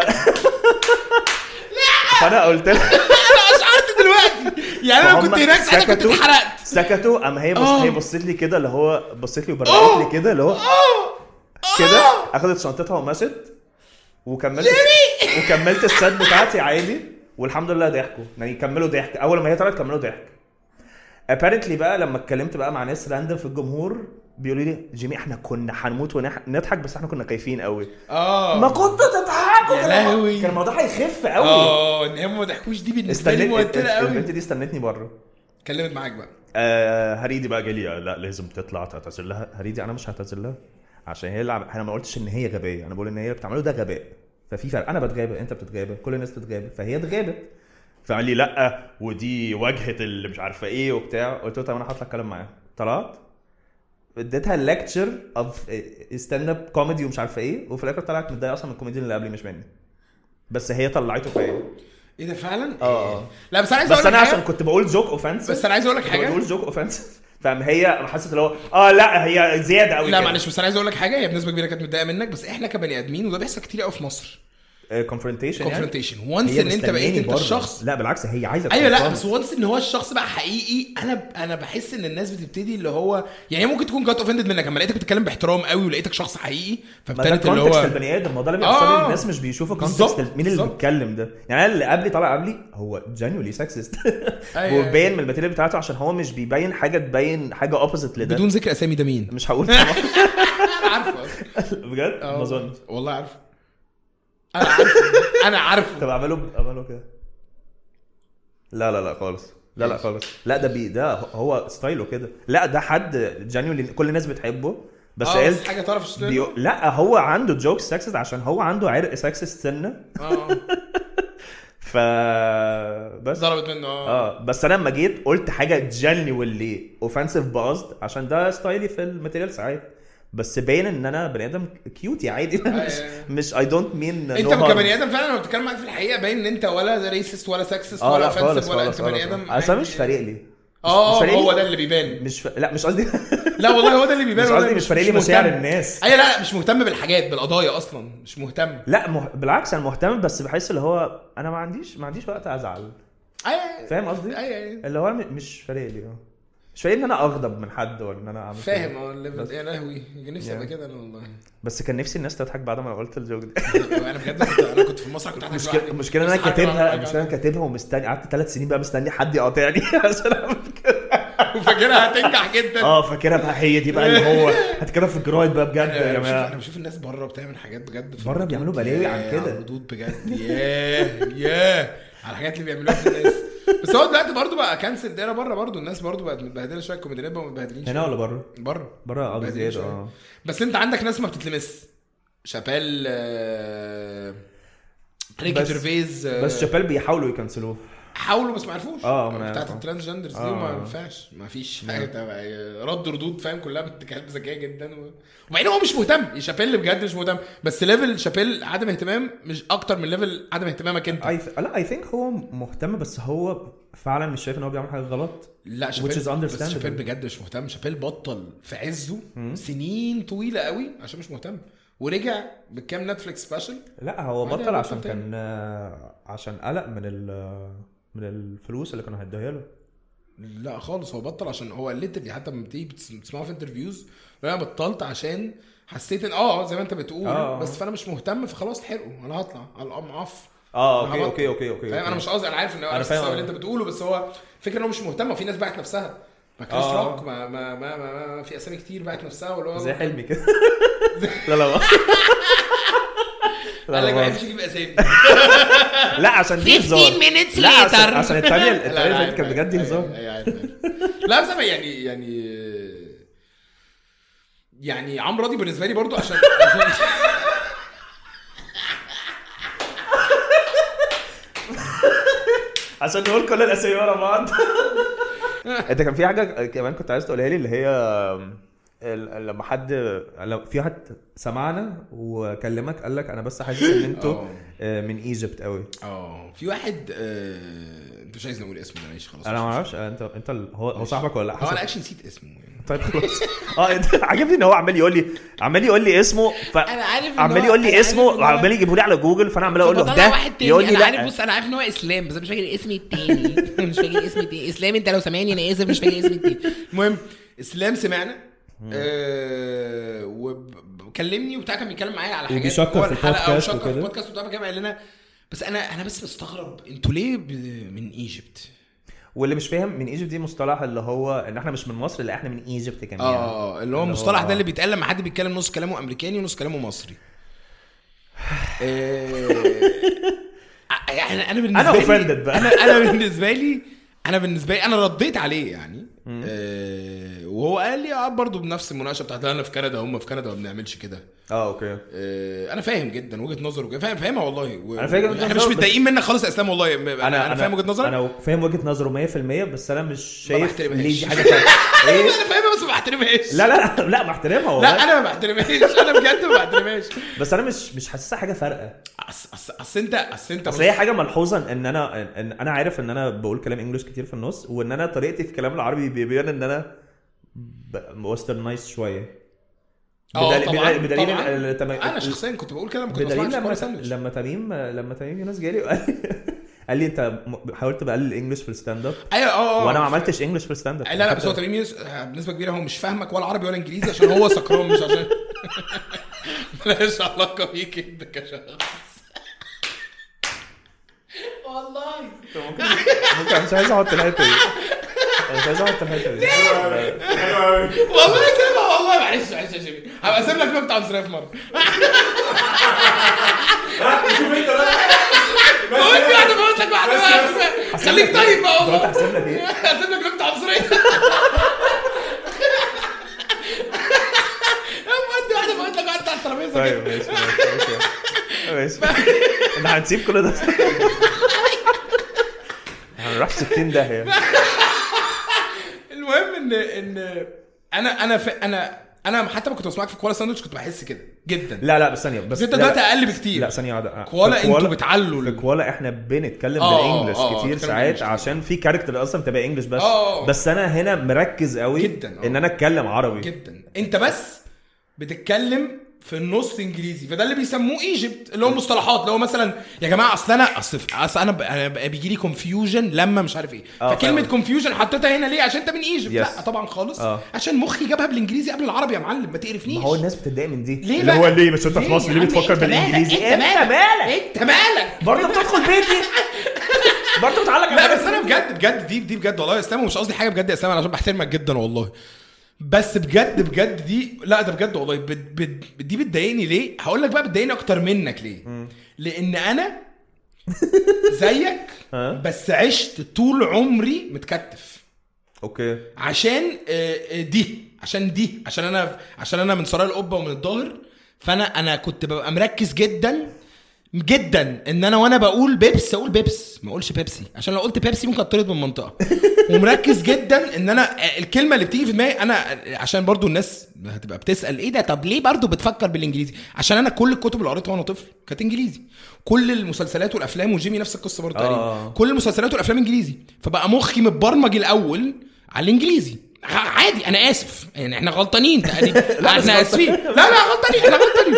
فانا قلت لها انا اشعرت دلوقتي يعني انا فهم كنت هناك ساعتها كنت سكتوا- اتحرقت سكتوا اما هي بص آه. هي بصت لي كده اللي هو بصت لي وبرقت لي كده اللي هو كده اخدت شنطتها ومشت وكملت وكملت السات بتاعتي عادي والحمد لله ضحكوا يعني كملوا ضحك اول ما هي طلعت كملوا ضحك ابارنتلي بقى لما اتكلمت بقى مع ناس راندم في الجمهور بيقولوا لي جيمي احنا كنا هنموت ونضحك بس احنا كنا خايفين قوي اه ما كنتوا تضحكوا يا كان لهوي. الموضوع- كان الموضوع هيخف قوي اه ان هم ما ضحكوش دي بالنسبه لي استنيت موتره قوي البنت دي استنتني بره اتكلمت معاك بقى آه هريدي بقى جالي آه، لا لازم تطلع تعتذر لها هريدي انا مش هعتذر لها عشان هي اللي عم... انا ما قلتش ان هي غبيه انا بقول ان هي اللي بتعمله ده غباء ففي فرق انا بتغابى انت بتتغابى كل الناس بتتغابى فهي اتغابت فقال لي لا ودي واجهه اللي مش عارفه ايه وبتاع قلت له طب انا هطلع اتكلم معاها طلعت اديتها ليكتشر اوف ستاند اب كوميدي ومش عارفه ايه وفي الاخر طلعت متضايقه اصلا من الكوميديان اللي قبلي مش مني بس هي طلعته فيا ايه ده فعلا؟ اه. إيه. لا بس انا عايز بس اقول لك انا حاجه عشان كنت بقول جوك اوفنسيف بس انا عايز اقول لك كنت حاجه بقول جوك اوفنسيف فاهم هي حست اللي هو اه لا هي زياده قوي لا معلش بس انا عايز اقول لك حاجه هي بنسبه كبيره كانت متضايقه منك بس احنا كبني ادمين وده بيحصل كتير قوي في مصر كونفرونتيشن يعني كونفرونتيشن وانس هي ان انت بقيت مستنياني انت بره. الشخص لا بالعكس هي عايزه ايوه لا تكون بس وانس ان هو الشخص بقى حقيقي انا انا بحس ان الناس بتبتدي اللي هو يعني هي ممكن تكون جات اوفندد منك اما لقيتك بتتكلم باحترام قوي ولقيتك شخص حقيقي ما ده فابتدت اللي كونتكست هو البني ادم ما ده اللي بيحصل آه. لي الناس مش بيشوفوا بالظبط، كونتكست مين اللي بالظبط. بيتكلم ده يعني انا اللي قبلي طالع قبلي هو جينيولي سكسست أيوة. وباين من الماتيريال بتاعته عشان هو مش بيبين حاجه تبين حاجه اوبوزيت لده بدون ذكر اسامي ده مين مش هقول طبعا انا عارفه بجد آه. ما اظنش والله عارفه انا عارفه انا عارفه طب اعمله اعمله كده لا لا لا خالص لا لا ماشي. خالص لا ده بي ده هو ستايله كده لا ده حد جانيولي كل الناس بتحبه بس اه قال بس حاجه تعرف تشتغل بيو... لا هو عنده جوكس سكسست عشان هو عنده عرق سكسست سنه اه ف بس ضربت منه اه اه بس انا لما جيت قلت حاجه جينيولي اوفنسيف بقصد عشان ده ستايلي في الماتيريال ساعات بس باين ان انا بني ادم كيوتي عادي مش أيوة. مش اي دونت مين انت كبني ادم فعلا لما بتتكلم معاك في الحقيقه باين ان انت ولا ريسست ولا سكسست اه ولا لا خالص offensive ولا خالص انت بني خالص ادم اصل أنا عادي. مش فارق لي اه مش فارق هو لي- ده اللي بيبان مش ف... لا مش قصدي لا والله هو ده اللي بيبان مش والله قصدي مش فارق لي مشاعر مهتم. الناس ايوه لا لا مش مهتم بالحاجات بالقضايا اصلا مش مهتم لا مه... بالعكس انا مهتم بس بحس اللي هو انا ما عنديش ما عنديش وقت ازعل ايوه فاهم قصدي؟ ايوه ايوه اللي هو م- مش فارق لي اه مش فارق لي ان انا اغضب من حد ولا ان انا اعمل كده. فاهم اه الليفل بس. يا لهوي نفسي ابقى Yeah. كده انا والله بس كان نفسي الناس تضحك بعد ما قلت الجوك ده انا بجد كنت انا كنت في المسرح كنت المشكله المشكله ان انا كاتبها المشكله انا كاتبها ومستني قعدت ثلاث سنين بقى مستني حد يقاطعني عشان اعمل كده وفاكرها هتنجح جدا اه فاكرها بقى هي دي بقى اللي هو هتكتبها في الجرايد بقى بجد يا انا بشوف انا جماعه بشوف الناس بره بتعمل حاجات بجد في بره الردود. بيعملوا بلاوي عن ياه، كده. على الردود بجد ياه ياه على الحاجات اللي بيعملوها في الناس بس هو دلوقتي برضه بقى كانسل دايره بره برضه الناس برضه بقت متبهدله شويه الكوميديانات بقوا متبهدلين هنا شويه ولا بره؟ بره بره اه متبهدلين بزياده شوية. اه بس انت عندك ناس ما بتتلمس شابيل آه، ريكي بس- جيرفيز آه، بس شابيل بيحاولوا يكنسلوه حاولوا بس ما عرفوش اه، ما انا بتاعت عارف. الترانسجندرز دي اه. وما ينفعش ما فيش حاجه تبع- رد ردود فاهم كلها بنت كلب ذكيه جدا و... وبعدين هو مش مهتم شابيل بجد مش مهتم بس ليفل شابيل عدم اهتمام مش اكتر من ليفل عدم اهتمامك انت اي لا اي ثينك هو مهتم بس هو فعلا مش شايف ان هو بيعمل حاجه غلط لا Which is شابيل بس understandable. شابيل بجد مش مهتم شابيل بطل في عزه سنين طويله قوي عشان مش مهتم ورجع بكام نتفليكس سبيشال لا هو وبعدين بطل بطل عشان تاني. كان آه، عشان قلق من ال من الفلوس اللي كانوا هيديها له لا خالص هو بطل عشان هو ليترلي حتى لما بتيجي بتس- بتسمعه في انترفيوز انا بطلت عشان حسيت ان اه زي ما انت بتقول آه. بس فانا مش مهتم فخلاص تحرقوا انا هطلع على معف اه أنا اوكي هبطل. اوكي اوكي اوكي فاهم انا مش قصدي انا عارف ان هو أنا نفس فاهم. السبب اللي انت بتقوله بس هو فكره ان هو مش مهتم وفي ناس باعت نفسها ما كريس آه. روك ما ما ما, ما, ما في اسامي كتير باعت نفسها واللي هو زي حلمي كده لا لا لا قال لك ما لا, بحبش اجيب اسامي لا عشان دي هزار 15 minutes لا عشان, later. عشان الثانيه لا، الثانيه لا، كانت بجد دي أيوة، هزار أيوة، عارف، عارف. لا بس أنا يعني يعني يعني عمرو راضي بالنسبه لي برضو عشان عشان عشان نقول كل الاسامي ورا بعض انت كان في حاجه كمان كنت عايز تقولها لي اللي هي ال- لما حد لو في حد سمعنا وكلمك قال لك انا بس حاسس ان انتوا اه. آه، من ايجيبت قوي اه في واحد آه، انت مش عايز نقول اسمه ده ماشي خلاص انا ما مش- اعرفش انت انت ال- هو هو صاحبك ولا لا هو انا حسب اكشن نسيت اسمه يعني طيب خلاص اه انت عاجبني ان هو عمال يقول لي عمال يقول لي اسمه ف انا عارف إن عمال هو- يقول أنا لي عارف اسمه إن هو- وعمال يجيبه لي على جوجل فانا عمال اقول له فبطلع ده واحد تاني يقول لي انا عارف لا بص انا عارف ان هو اسلام بس أنا مش فاكر اسمي التاني مش فاكر اسمي التاني اسلام انت لو سامعني انا اسف مش فاكر اسمي التاني المهم اسلام سمعنا آه وكلمني وبتاع كان بيتكلم معايا على حاجات وبيشكر جوه في الحلقة البودكاست وشكر في وكده. البودكاست وبتاع كان قال لنا بس انا انا بس مستغرب انتوا ليه ب... من ايجيبت واللي مش فاهم من ايجيبت دي مصطلح اللي هو ان احنا مش من مصر لا احنا من ايجيبت كمان اه اللي هو اللي المصطلح هو- ده اللي بيتقال لما حد بيتكلم نص كلامه امريكاني ونص كلامه مصري آه، يعني انا بالنسبه أنا لي offended بقى. انا انا بالنسبه لي انا بالنسبه لي انا رديت عليه يعني آه وهو قال لي اه برضه بنفس المناقشه بتاعت انا في كندا هم في كندا ما بنعملش كده اه اوكي آه انا فاهم جدا وجهه نظره فاهم فاهمها والله و... أنا فاهم وجهة احنا مش نظره، بس- متضايقين منك خالص يا اسلام والله انا انا, أنا فاهم وجهه نظرك انا فاهم وجهه نظره 100% بس انا مش شايف بحترمهاش. ليه دي حاجه فرق. ايه انا فاهمها بس ما بحترمهاش لا لا لا لا بحترمها والله لا انا ما بحترمهاش انا بجد ما بحترمهاش بس انا مش مش حاسسها حاجه فارقه اصل اصل اصل انت اصل انت اصل هي حاجه ملحوظه ان انا ان انا عارف ان انا بقول كلام انجلش كتير في النص وان انا طريقتي في الكلام العربي بيبين ان انا وسترنايز شويه اه بدليل- طبعا بدليل- بدليل طبعا. التم- انا شخصيا كنت بقول كده لما كنت بدليل بسمعك في لما كورة ساندويتش. لما تميم لما تميم يونس جالي وقال قال لي انت م- حاولت تبقى قلل الانجلش في الستاند اب ايوه اه اه وانا ما عملتش انجلش في الستاند اب لا لا بس هو تميم يونس بنسبه كبيره هو مش فاهمك ولا عربي ولا انجليزي عشان هو سكران مش عشان ملهاش علاقه بيك انت كشخص والله ممكن ممكن أنا مش عايز احط الحته دي أنا مش عايز احط الحته دي والله سيبها والله معلش معلش يا شيمي هبقى اسيب لك نكته عنصريه في مره شوف انت بقى قول لي واحده بقول لك واحده بقى. خليك طيب بقى انت قلت والله هحسب لك ايه؟ هسيب لك نكته عنصريه ودي واحده بقول لك واحده على الترابيزه طيب كده. ماشي ماشي ماشي ماشي احنا هنسيب كل ده هنروح 60 داهيه المهم ان ان انا انا ف... انا انا حتى ما كنت بسمعك في كوالا ساندوتش كنت بحس كده جدا لا لا بس ثانيه بس بس انت لا، دلوقتي لا. اقل بكتير لا ثانيه واحده كوالا في انتوا بتعلوا في ال- كوالا احنا بنتكلم اه، بالانجلش اه، كتير بنتكلم ساعات بالإنجلش عشان في كاركتر اصلا بتبقى انجلش بس اه، اه. بس انا هنا مركز قوي جدا، اه. ان انا اتكلم عربي جدا انت بس بتتكلم في النص انجليزي فده اللي بيسموه ايجيبت اللي هو مصطلحات اللي هو مثلا يا جماعه اصل انا اصل اصل انا ب- انا بقى بيجي لي كونفيوجن لما مش عارف ايه اه، فكلمه فاهم. كونفيوجن حطيتها هنا ليه عشان انت من ايجيبت يس. لا طبعا خالص اه. عشان مخي جابها بالانجليزي قبل العربي يا معلم ما تقرفنيش ما هو الناس بتتضايق من دي ليه اللي بقى؟ هو ليه مش انت في ليه مصر يا ليه عم؟ بتفكر انت مالك؟ بالانجليزي انت مالك انت مالك برضه بتدخل بيتي برضه بتعلق على لا بس حاجة انا اسمها- بجد بجد دي دي بجد والله يا اسلام ومش قصدي حاجه بجد يا اسلام انا عشان بحترمك جدا والله بس بجد بجد دي لا ده بجد والله بت بت دي بتضايقني ليه؟ هقول لك بقى بتضايقني اكتر منك ليه؟ لان انا زيك ها؟ بس عشت طول عمري متكتف اوكي عشان آه، آه، دي عشان دي عشان انا عشان انا من سرايا القبه ومن الظاهر فانا انا كنت ببقى مركز جدا جدا ان انا وانا بقول بيبس اقول بيبس ما اقولش بيبسي عشان لو قلت بيبسي ممكن اطرد من المنطقه ومركز جدا ان انا آه، الكلمه اللي بتيجي في دماغي انا آه، عشان برضو الناس هتبقى بتسال ايه ده طب ليه برضو بتفكر بالانجليزي عشان انا كل الكتب اللي قريتها وانا طفل كانت انجليزي كل المسلسلات والافلام وجيمي نفس القصه برضو تقريبا آه. كل المسلسلات والافلام انجليزي فبقى مخي متبرمج الاول على الانجليزي ع- عادي انا اسف يعني احنا غلطانين تقريبا احنا اسفين لا لا غلطانين احنا غلطانين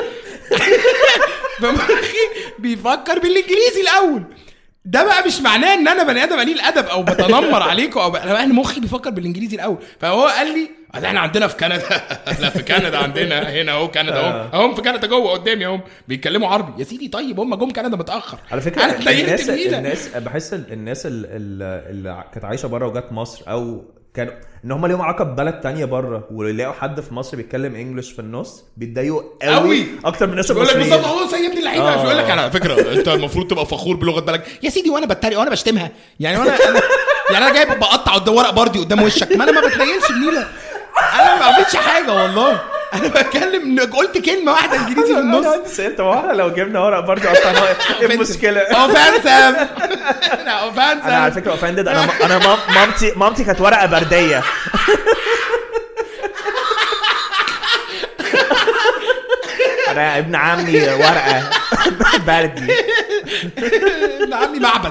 فمخي بيفكر بالانجليزي الاول ده بقى مش معناه ان انا بني ادم قليل ادب او بتنمر عليكم او ب... انا بقى مخي بيفكر بالانجليزي الاول فهو قال لي "أصل احنا عندنا في كندا لا في كندا عندنا هنا اهو كندا اهو اهم في كندا جوه قدامي اهم بيتكلموا عربي يا سيدي طيب هم جم كندا متاخر على فكره انا اتضايقت الناس بينا. الناس بحس ال- الناس ال- ال- اللي كانت عايشه بره وجات مصر او كانوا ان هم ليهم علاقه ببلد تانية بره ويلاقوا حد في مصر بيتكلم انجلش في النص بيتضايقوا قوي قوي. اكتر من الناس بيقول لك المصريين بالظبط هو سيبني اللعيبه آه. مش بيقول لك انا على فكره انت المفروض تبقى فخور بلغه بلدك يا سيدي وانا بتريق وانا بشتمها يعني وانا أنا يعني انا جايب بقطع قدام ورق بردي قدام وشك ما انا ما بتنيلش النيله انا ما عملتش حاجه والله انا بتكلم قلت كلمه واحده انجليزي في النص انا عندي سؤال طب هو احنا لو جبنا ورق برضه قطعناه ايه المشكله؟ اوفنسيف انا اوفنسيف انا على فكره اوفندد انا انا مام- مامتي مامتي كانت ورقه برديه انا ابن عمي ورقه بردي ابن عمي معبد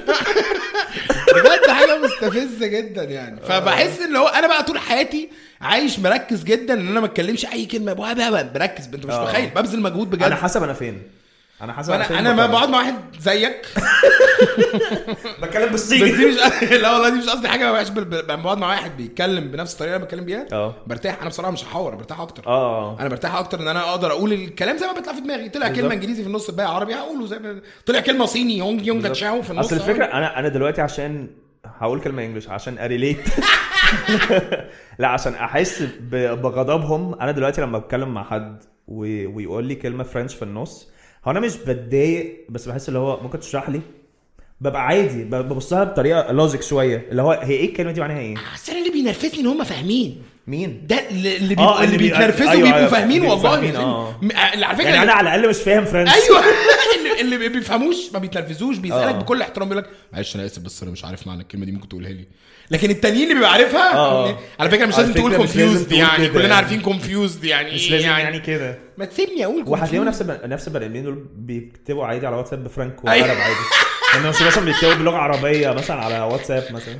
بجد حاجه مستفزه جدا يعني فبحس ان هو انا بقى طول حياتي عايش مركز جدا ان انا ما اتكلمش اي كلمه بقى بقى مركز انت مش آه. متخيل ببذل مجهود بجد انا حسب انا فين انا حاسس انا انا ما بقعد مع واحد زيك بتكلم بس بالصيني دي مش لا والله دي مش قصدي حاجه ما بقاش بل- بل- لما بقعد مع واحد بيتكلم بنفس الطريقه اللي بتكلم بيها اه برتاح انا بصراحه مش هحور برتاح اكتر اه انا برتاح اكتر ان انا اقدر اقول الكلام زي ما بيطلع في دماغي طلع بالظبط. كلمه انجليزي في النص بقى عربي هقوله زي ما طلع كلمه صيني يونج يونج بالظبط. تشاو في النص اصل الفكره انا انا دلوقتي عشان هقول كلمه انجلش عشان اريليت لا عشان احس ب- بغضبهم انا دلوقتي لما بتكلم مع حد و- ويقول لي كلمه فرنش في النص هو انا مش بتضايق بس بحس اللي هو ممكن تشرح لي ببقى عادي ب- ببصها بطريقه لوجيك شويه اللي هو هي ايه الكلمه دي معناها ايه عشان اللي بينرفزني ان هم فاهمين مين ده اللي اللي, آه، بيبقوا اللي اللي بي- بيتنرفزوا أيوة، بيبقوا أيوة، فاهمين بيبقوا والله فاهمين، آه. م- اللي على فكره يعني انا على الاقل مش فاهم فرنش ايوه اللي, اللي ما بيفهموش ما بيتنرفزوش بيسالك آه. بكل احترام بيقول لك معلش انا اسف بس انا مش عارف معنى الكلمه دي ممكن تقولها لي لكن التانيين اللي بيبقى عارفها آه. على فكره مش على لازم تقول فكرة مش لازم كونفيوزد تقول يعني كده كلنا يعني. عارفين كونفيوزد يعني مش إيه لازم يعني كده ما تسيبني اقول وهتلاقيهم confused. نفس الب- نفس البني ادمين دول بيكتبوا عادي على واتساب بفرنك أيوة. وعرب عادي انه مش مثلا بيكتبوا بلغه عربيه مثلا على واتساب مثلا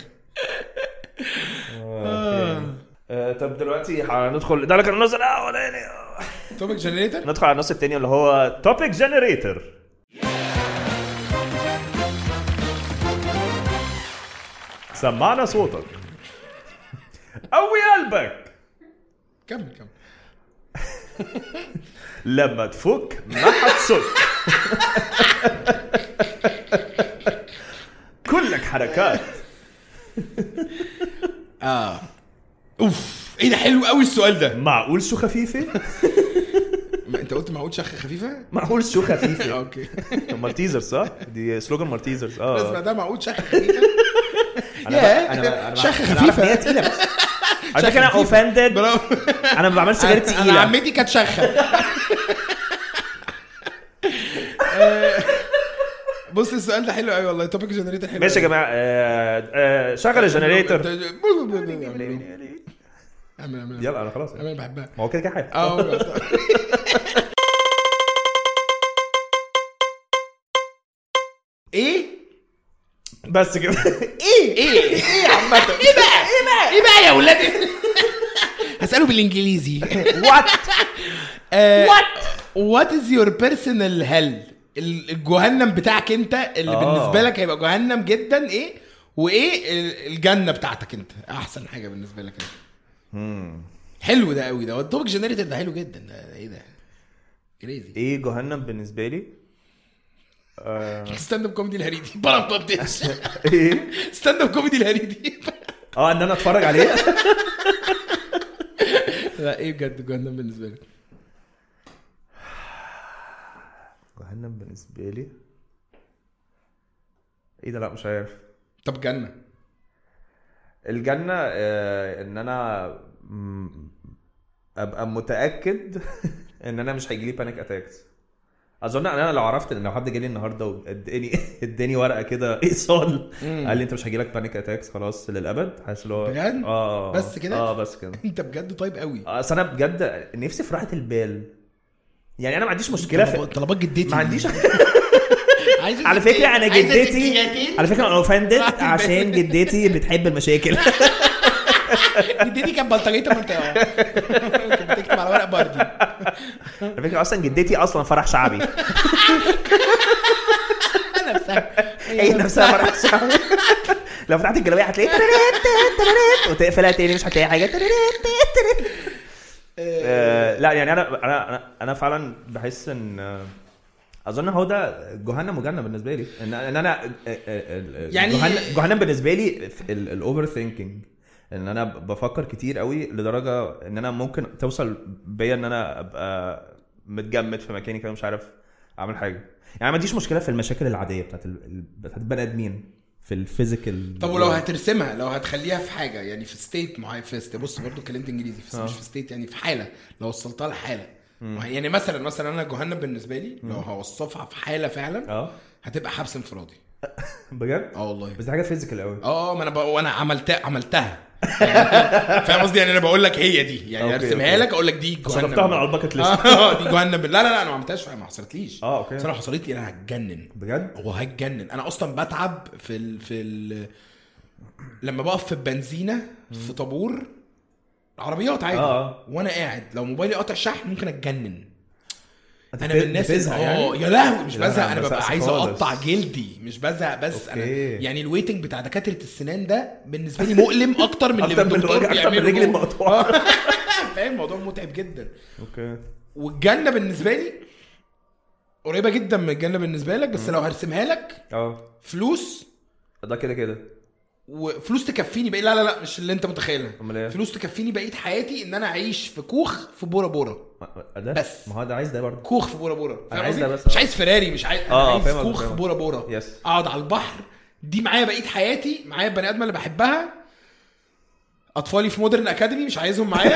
آه، أوكي. آه، طب دلوقتي هندخل ده كان النص الاولاني توبك جنريتور ندخل على النص التاني اللي هو توبيك جنريتور سمعنا صوتك قوي قلبك كمل كمل لما تفك ما هتسك كلك حركات اه اوف ايه ده حلو قوي السؤال ده معقول شو خفيفه ما انت قلت معقول شخ خفيفه معقول شو خفيفه اوكي مالتيزرز صح دي سلوجان مالتيزرز اسمع اه ده معقول شخ خفيفه انا ياه، بقى- انا بقى- انا شخ بقى- أنا عارف إن هي خفيفة. تقيله بس على فكره انا خفيفة. اوفندد برافو انا ما بعملش سجاير انا تقيله عمتي كانت شخه آه، بص السؤال ده حلو قوي والله توبيك جنريتور حلو ماشي يا جماعه آه، آه، شغل الجنريتور اعمل اعمل يلا انا خلاص انا بحبها ما هو كده كده حاجه اه ايه بس كده ايه ايه ايه يا عامة ايه بقى ايه بقى ايه بقى يا ولاد هسأله بالانجليزي وات وات وات از يور بيرسونال هيل الجهنم بتاعك انت اللي آه. بالنسبه لك هيبقى جهنم جدا ايه وايه ال- الجنه بتاعتك انت احسن حاجه بالنسبه لك انت حلو ده قوي ده التوبك جنريتور ده حلو جدا ده ايه ده كريزي ايه جهنم بالنسبه لي آه، ستاند اب كوميدي الهريدي بلا بطيش ايه ستاند اب كوميدي الهريدي اه ان انا اتفرج عليه لا ايه بجد جهنم بالنسبه لك جهنم بالنسبه لي ايه ده لا مش عارف طب جنه الجنة آه، ان انا م- ابقى متأكد ان انا مش هيجيلي بانيك اتاكس اظن ان انا لو عرفت ان لو حد جالي النهارده واداني اداني ورقه كده ايصال قال لي انت مش هيجيلك بانيك اتاكس خلاص للابد حاسس اللي هو بجد؟ اه بس كده؟ اه بس كده انت بجد طيب قوي اصل انا بجد نفسي في راحه البال يعني انا ما عنديش مشكله في طلب- طلبات جدتي ما عنديش عايز على فكره انا عايز جدتي ستياتين. على فكره انا اوفندد راحة البال. عشان جدتي بتحب المشاكل جدتي كانت بلطجيه المنطقه كانت بتكتب على ورق باردي على فكره اصلا جدتي اصلا فرح شعبي نفسها هي نفسها فرح شعبي لو فتحت الجلابيه هتلاقي ترررت ترررت وتقفلها تاني مش هتلاقي حاجه ترررت ترررت. آه، لا يعني انا انا انا انا فعلا بحس ان آه، اظن هو ده جهنم وجنه بالنسبه لي ان ان انا آه، آه، آه، يعني- جهنم جهنم بالنسبه لي الاوفر ثينكينج ان انا بفكر كتير قوي لدرجه ان انا ممكن توصل بيا ان انا ابقى متجمد في مكاني كده مش عارف اعمل حاجه يعني ما عنديش مشكله في المشاكل العاديه بتاعت ال- ال- بتاعت البني ادمين في الفيزيكال طب ولو هترسمها لو هتخليها في حاجه يعني في ستيت معين في ست بص برضو اتكلمت انجليزي في آه. مش في ستيت يعني في حاله لو وصلتها لحاله يعني مثلا مثلا انا جهنم بالنسبه لي لو هوصفها في حاله فعلا اه هتبقى حبس انفرادي بجد اه والله بس دي حاجه فيزيكال قوي اه ما انا بق... وانا عملتها عملتها يعني فاهم قصدي يعني انا بقول لك هي دي يعني أوكي، ارسمها أوكي. لك اقول لك دي جهنم صرفتها من على الباكت ليست اه دي جهنم لا لا لا انا ما عملتهاش ما حصلتليش اه اوكي بس انا حصلت لي انا هتجنن بجد وهتجنن انا اصلا بتعب في ال... في ال... لما بقف في البنزينه في طابور عربيات عادي آه. وانا قاعد لو موبايلي قاطع شحن ممكن اتجنن انا من الناس اللي- بتزهق اه يعني؟ يا لهوي مش لا، بزهق ما انا ببقى بزهقش عايز خالص. اقطع جلدي مش بزهق بس انا أوكي. يعني الويتنج بتاع دكاتره السنان ده بالنسبه لي مؤلم اكتر من اللي أكتر من الدكتور الوجع، أكتر من بيعمله رجلي جوه. المقطوعة. آه. فاهم الموضوع متعب جدا اوكي والجنه بالنسبه لي قريبه جدا من الجنه بالنسبه لك بس لو هرسمها لك اه فلوس ده كده كده وفلوس تكفيني بقى لا لا لا مش اللي انت متخيلها امال ايه؟ فلوس تكفيني بقيه حياتي ان انا اعيش في كوخ في بورا بورا ما- ده بس. ما هو ده عايز ده برضه كوخ في بورا بورا أنا فاهم عايز قصدي؟ ده بس. مش عايز فيراري مش عايز انا آه، عايز فاهم قصدي، كوخ فاهم في قصدي. بورا بورا يس. اقعد على البحر دي معايا بقيه حياتي معايا البني ادم اللي بحبها اطفالي في مودرن اكاديمي مش عايزهم معايا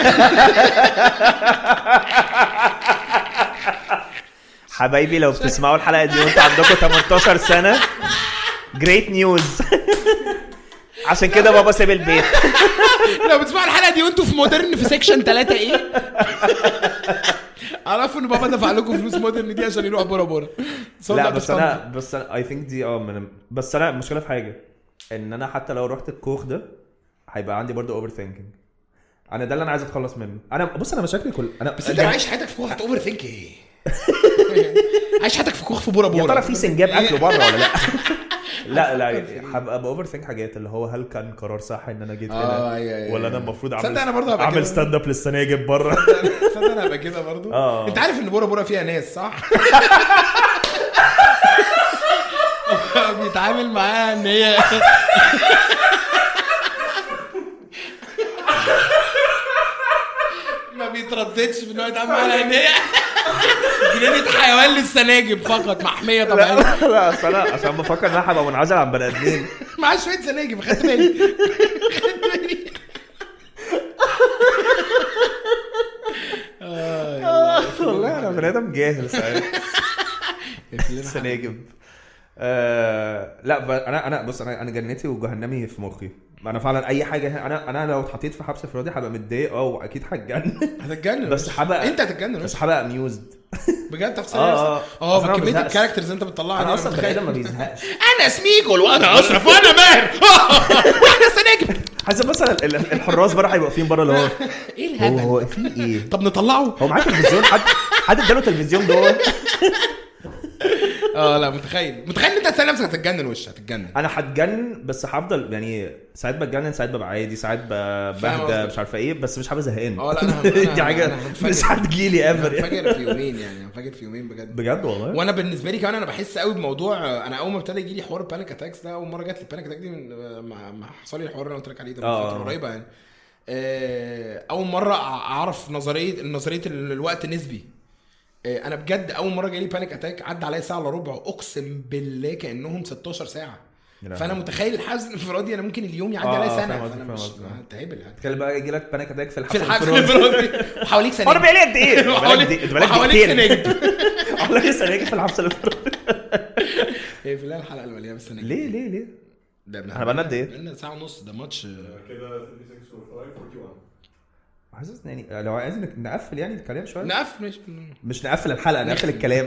حبايبي لو بتسمعوا الحلقه دي وانتوا عندكم 18 سنه جريت نيوز عشان كده بابا ساب البيت لو بتسمعوا الحلقه دي وانتوا في مودرن في سيكشن 3 ايه اعرفوا ان بابا دفع لكم فلوس مودرن دي عشان يروح بورا بورا لا بس انا بس انا اي ثينك دي اه من بس انا المشكله في حاجه ان انا حتى لو رحت الكوخ ده هيبقى عندي برضه اوفر ثينكينج انا ده اللي انا عايز اتخلص منه انا بص انا مشاكلي كل انا بس انت لو عايش حياتك في كوخ هتوفر ثينك ايه؟ عايش حياتك في كوخ في بورا بورا يا ترى في سنجاب إيه؟ اكله بره ولا لا لا لا هبقى باوفر ثينك حاجات اللي هو هل كان قرار صح ان انا جيت آه، هنا أيوة، أيوة. ولا انا المفروض اعمل تصدق أنا برضه هبقى اعمل كده. ستاند اب للسناجب بره تصدق انا هبقى كده برضه آه. انت عارف ان بورا بورا فيها ناس صح؟ بيتعامل معاها ان هي ما بيترددش في ان هو يتعامل معاها ان هي جنينة حيوان للسناجب فقط محمية طبيعية لا لا اصل انا عشان بفكر ان انا هبقى منعزل عن بني ادمين معاه شوية سناجب خدت بالي خدت بالي والله انا بني ادم جاهل ساعات سناجب آه لا ب- انا انا بص انا انا جنتي وجهنمي في مخي انا فعلا اي حاجه انا انا لو اتحطيت في حبس انفرادي هبقى متضايق اه واكيد هتجنن هتتجنن بس هبقى انت هتتجنن بس هبقى اميوزد بجد تفصيل اه اه اه أصل أنا ما كميه بزهقش. الكاركترز اللي انت بتطلعها دي انا انا اصلا بني متخيل ادم ما بيزهقش انا سميجول وانا اشرف وانا ماهر واحنا سناجب حاسس مثلا ال- ال- الحراس بره هيبقوا واقفين بره اللي هو ايه هو الهبل هو في ايه طب نطلعه هو معاه تلفزيون حد حد اداله تلفزيون جوه اه لا متخيل متخيل ان انت هتلاقي نفسك هتتجنن وش هتتجنن انا هتجنن بس هفضل يعني ساعات بتجنن ساعات ببقى عادي ساعات ب- فاهم بهدى قصدك. مش عارفه ايه بس مش هبقى زهقان اه لا انا أنا- دي حاجه أنا هنفجر. مش هتجيلي انا ايفر فاكر في يومين يعني انا فاكر في يومين بجد بجد والله وانا بالنسبه لي كمان انا بحس قوي بموضوع انا اول ما ابتدى يجي لي حوار البانيك اتاكس ده اول مره جات لي البانيك اتاك دي من مع مع حصل لي الحوار اللي انا قلت لك عليه ده من آه. فتره قريبه يعني آه، اول مره اعرف نظريه نظريه ال- الوقت نسبي آه، انا بجد اول مره جالي بانيك اتاك عدى عليا ساعه الا ربع اقسم بالله كانهم 16 ساعه يا لهوي. فانا متخيل الحزن الانفرادي انا ممكن اليوم يعدي آه، عليا آه، سنه فاهم قصدك، فانا فاهم مش قصدك. هتهبل يعني تخيل بقى يجي لك بانيك اتاك في الحبس في الحبس الانفرادي. الانفرادي وحواليك هو انا سنه بقالي قد ايه؟ بقالك وحواليك دي- بقالك وحواليك دقيقتين سناجب بقالك سناجب في الحبس الانفرادي هي في الله الحلقه المليانه بالسناجب ليه ليه ليه؟ ده احنا بقالنا قد ايه؟ بقالنا ساعه ونص ده ماتش كده 36 و 5 41 حاسس يعني لو عايزين نقفل يعني الكلام شويه نقف ماشي مش نقفل الحلقه نقفل الكلام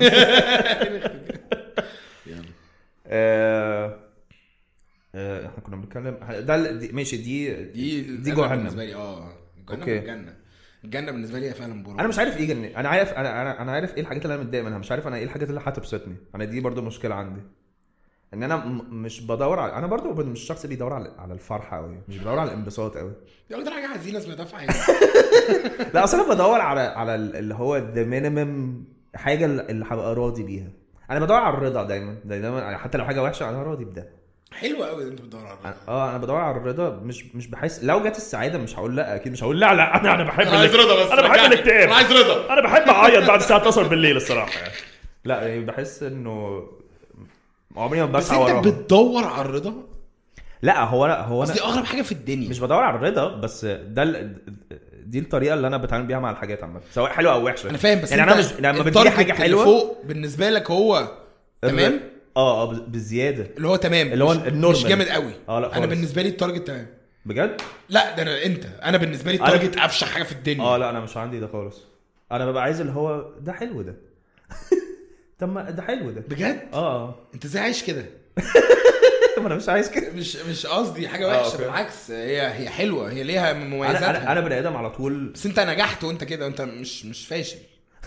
آه، آه، احنا كنا بنتكلم ده ال- دي ماشي دي دي دي أنا جهنم بالنسبه لي اه جهنم أوكي. الجنه الجنه بالنسبه لي هي فعلا بورو انا مش عارف ايه جنة انا عارف انا انا انا عارف ايه الحاجات اللي انا متضايق منها مش عارف انا ايه الحاجات اللي هتبسطني انا دي برضو مشكله عندي ان انا م- مش بدور على انا برضو برضو مش الشخص اللي بيدور على على الفرحه قوي مش بدور على الانبساط قوي دي اكتر حاجه حزينه سمعتها في حياتي لا اصل انا بدور على على ال- اللي هو ذا مينيمم حاجه اللي هبقى راضي بيها انا بدور على الرضا دايما دايما حتى لو حاجه وحشه انا راضي بده حلوه قوي اللي انت بتدور عليها أنا- اه انا بدور على الرضا مش مش بحس لو جت السعاده مش هقول لا اكيد مش هقول لا لا انا انا بحب انا عايز الاك- رضا بس انا بحب رجعني. الاكتئاب انا عايز رضا انا بحب اعيط بعد الساعه 12 بالليل الصراحه يعني لا يعني بحس انه عمري ما بس بسعى انت وراها بتدور على الرضا لا هو انا هو بس انا دي اغرب حاجه في الدنيا مش بدور على الرضا بس ده ال... دي الطريقه اللي انا بتعامل بيها مع الحاجات عامه سواء حلوه او وحشه انا فاهم بس يعني انت انا مش لما بتجيلي التارجت حاجه اللي حلوه فوق بالنسبه لك هو تمام اه اه بز- بزياده اللي هو تمام اللي هو مش- النورمال. مش جامد قوي اه لا انا خالص. بالنسبه لي التارجت تمام بجد لا ده انا انت انا بالنسبه لي أنا- التارجت افشخ حاجه في الدنيا اه لا انا مش عندي ده خالص انا ببقى عايز اللي هو ده حلو ده طب ما ده حلو ده بجد اه انت ازاي عايش كده طب انا مش عايز كده مش مش قصدي حاجه آه، وحشه أوكي. بالعكس هي هي حلوه هي ليها انا مميزاتها انا انا بني ادم على طول بس انت نجحت وانت كده انت مش مش فاشل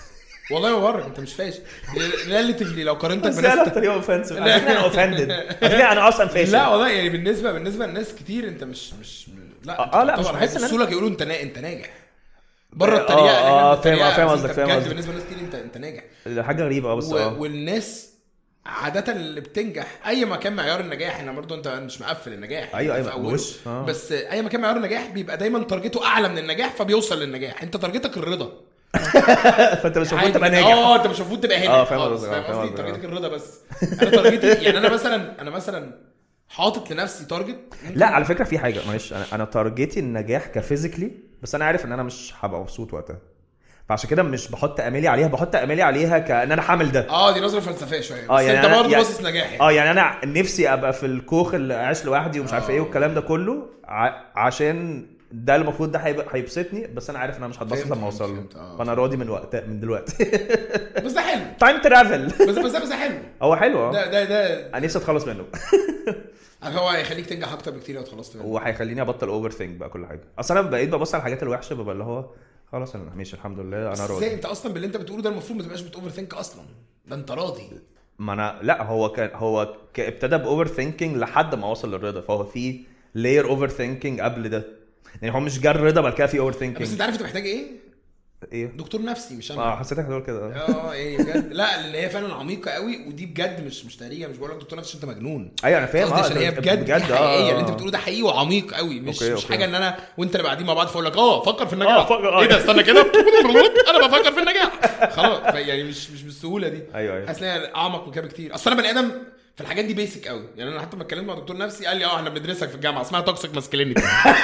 والله ما بورك انت مش فاشل ريلاتيفلي لو قارنتك بس لا بناس بطريقه اوفنسيف على فكره انا اوفندد على فكره انا اصلا فاشل لا والله يعني بالنسبه بالنسبه لناس كتير انت مش مش لا آه، آه، لا، مش طبعا بحس إن أنا- هيبصوا لك يقولوا انت نا... انت ناجح بره آه، التريقه آه، إحنا فاهم- بنتريق، فاهم بس قصدك، أنت فاهم بجد قصدك. بالنسبه لناس كتير انت انت ناجح ده حاجه غريبه اه بس و... اه والناس عادة اللي بتنجح اي ما كان معيار النجاح احنا برضو انت مش مقفل النجاح أيوة، أنت أيوة، في أوله. وش، آه. بس اي ما كان معيار النجاح بيبقى دايما تارجته اعلى من النجاح فبيوصل للنجاح انت تارجتك الرضا فانت مش المفروض عادي تبقى جداً. ناجح اه انت مش المفروض تبقى هنا آه، فاهم خالص، قصدك، فاهم آه، فاهم قصدي قصدك، تارجتك آه. الرضا بس انا تارجتي يعني انا مثلا انا مثلا حاطط لنفسي تارجت لا على فكره في حاجه معلش انا انا تارجتي النجاح كفيزيكلي بس انا عارف ان انا مش هبقى مبسوط وقتها فعشان كده مش بحط امالي عليها بحط امالي عليها كان انا حامل ده اه دي نظره فلسفيه شويه اه بس يعني انت أنا- برضه يعني- باصص نجاح يعني. اه يعني انا نفسي ابقى في الكوخ اللي عايش لوحدي ومش عارف ايه والكلام ده كله ع... عشان ده المفروض ده هيبقى هيبسطني بس انا عارف ان انا مش هتبسط فهمت، لما فهمت، اوصل له فهمت، اه. فانا راضي من وقت من دلوقتي بس ده حلو تايم ترافل بس بس ده بس ده حلو هو حلو اه ده ده ده انا نفسي اتخلص منه هو هيخليك تنجح اكتر بكتير لو اتخلصت منه وهيخليني ابطل اوفر ثينك بقى كل حاجه اصل انا بقيت ببص على الحاجات الوحشه ببقى اللي هو خلاص انا ماشي الحمد لله انا ازاي راضي انت اصلا باللي انت بتقوله ده المفروض ما تبقاش بتوفر ثينك اصلا ده انت راضي ما انا لا هو كان هو ك- ابتدى باوفر ثينكينج لحد ما وصل للرضا فهو في لاير اوفر ثينكينج قبل ده يعني هو مش جه الرضا بعد كده في اوفر بس ثينكينج انت عارف انت محتاج ايه ايه دكتور نفسي مش انا اه حسيتك هتقول كده اه ايه بجد لا لان هي فعلا عميقه قوي ودي بجد مش مش تهريجه مش بقول لك دكتور نفسي انت مجنون ايوه انا فاهم قصدي اه عشان هي ده بجد, بجد بجد حقيقيه اه اللي انت بتقوله ده حقيقي وعميق قوي مش أوكي، مش أوكي. حاجه ان انا وانت اللي بعدين مع بعض فاقول لك اه فكر في النجاح اه، فكر- اه. ايه ده استنى كده انا بفكر في النجاح خلاص يعني مش مش بالسهوله دي ايوه ايوه حاسس ان هي اعمق من كده بكتير اصل انا بني ادم في الحاجات دي بيسك قوي يعني انا حتى لما اتكلمت مع دكتور نفسي قال لي اه احنا بندرسك في الجامعه اسمها توكسيك ماسكلينيتي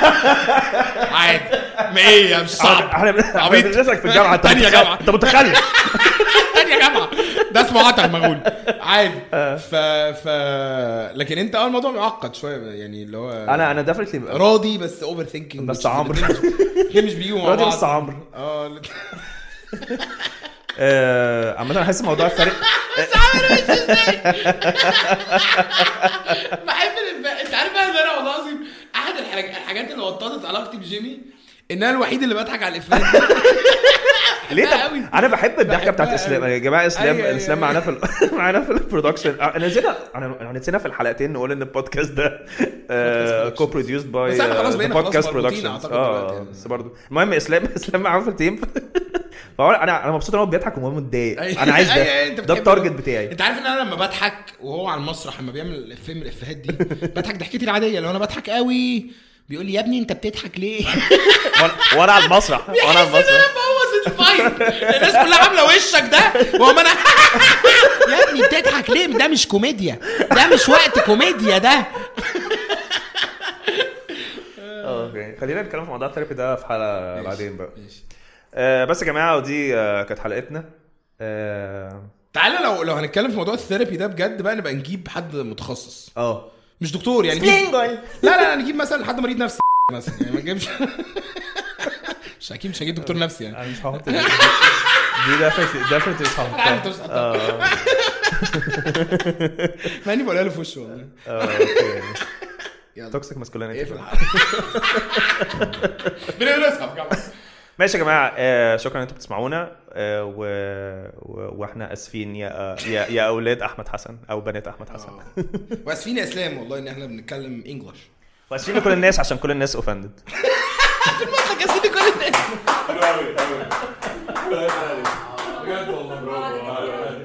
عادي ما ايه يا مش صعب احنا بن- احنا عبيط. بندرسك في الجامعه انت تانية متخلف- جامعة. انت متخلف تانية جامعه ده اسمه عطل مغول عادي ف ف لكن انت اه الموضوع معقد شويه يعني اللي هو انا انا ديفنتلي راضي بس اوفر ثينكينج بس عمرو. الاثنين مش بيجوا مع راضي بعض بس عمرو اه ال- آه، عامة انا حاسس الموضوع فارق بحب الب... انت عارف بقى ان انا والله العظيم احد الحاج... الحاجات اللي وطدت علاقتي بجيمي ان انا الوحيد اللي بضحك على الافيهات دي. ليه بحبها طب قوي. انا بحب الضحكه بتاعت بحبها اسلام قوي. يا جماعه اسلام أيوة، أيوة، اسلام أيوة. معانا في ال- معانا في البرودكشن انا نسينا انا نسينا في الحلقتين نقول ان البودكاست ده كو بروديوسد باي بس احنا خلاص بقينا خلاص بودكاست مربوطين برودكشن أعتقد دلوقتي اه يعني. بس برضه المهم اسلام اسلام معاهم في التيم فهو انا انا مبسوط ان هو بيضحك وهو متضايق أيوة. انا عايز أيوة، أيوة، ده أنت ده بتحب التارجت ده. بتاعي انت عارف ان انا لما بضحك وهو على المسرح لما بيعمل افيه من الافيهات دي بضحك ضحكتي العاديه لو انا بضحك قوي بيقول لي يا ابني انت بتضحك ليه؟ وأنا- وانا على المسرح وانا على بحس ان انا المسرح بوظ الفايت الناس كلها عامله وشك ده وهم انا يا ابني بتضحك ليه ده مش كوميديا ده مش وقت كوميديا ده اه اوكي خلينا نتكلم في موضوع الثيرابي ده في حلقه بعدين بقى آه، بس يا جماعه ودي آه، كانت حلقتنا اه تعالى لو لو هنتكلم في موضوع الثيرابي ده بجد بقى نبقى نجيب حد متخصص اه مش دكتور يعني نجيب لا لا لا نجيب مثلا حد مريض نفسي مثلا يعني ما نجيبش مش اكيد مش هجيب دكتور نفسي يعني انا مش هحط دي ديفنتلي ديفنتلي مش انا عارف انت مش هحطها هتحطها. اه مع اني بقولها له في وشه والله اه اوكي يلا توكسيك ماسكولينيتي اقفل الحلقة. بندرسها في جامعة. ماشي يا جماعه آه شكرا ان انتم بتسمعونا آه و... و... واحنا اسفين يا يا يا اولاد احمد حسن او بنات احمد حسن آه. واسفين يا اسلام والله ان احنا بنتكلم انجلش واسفين لكل الناس عشان كل الناس اوفندد مطلق اسفين كل الناس حلو قوي حلو قوي بجد والله برافو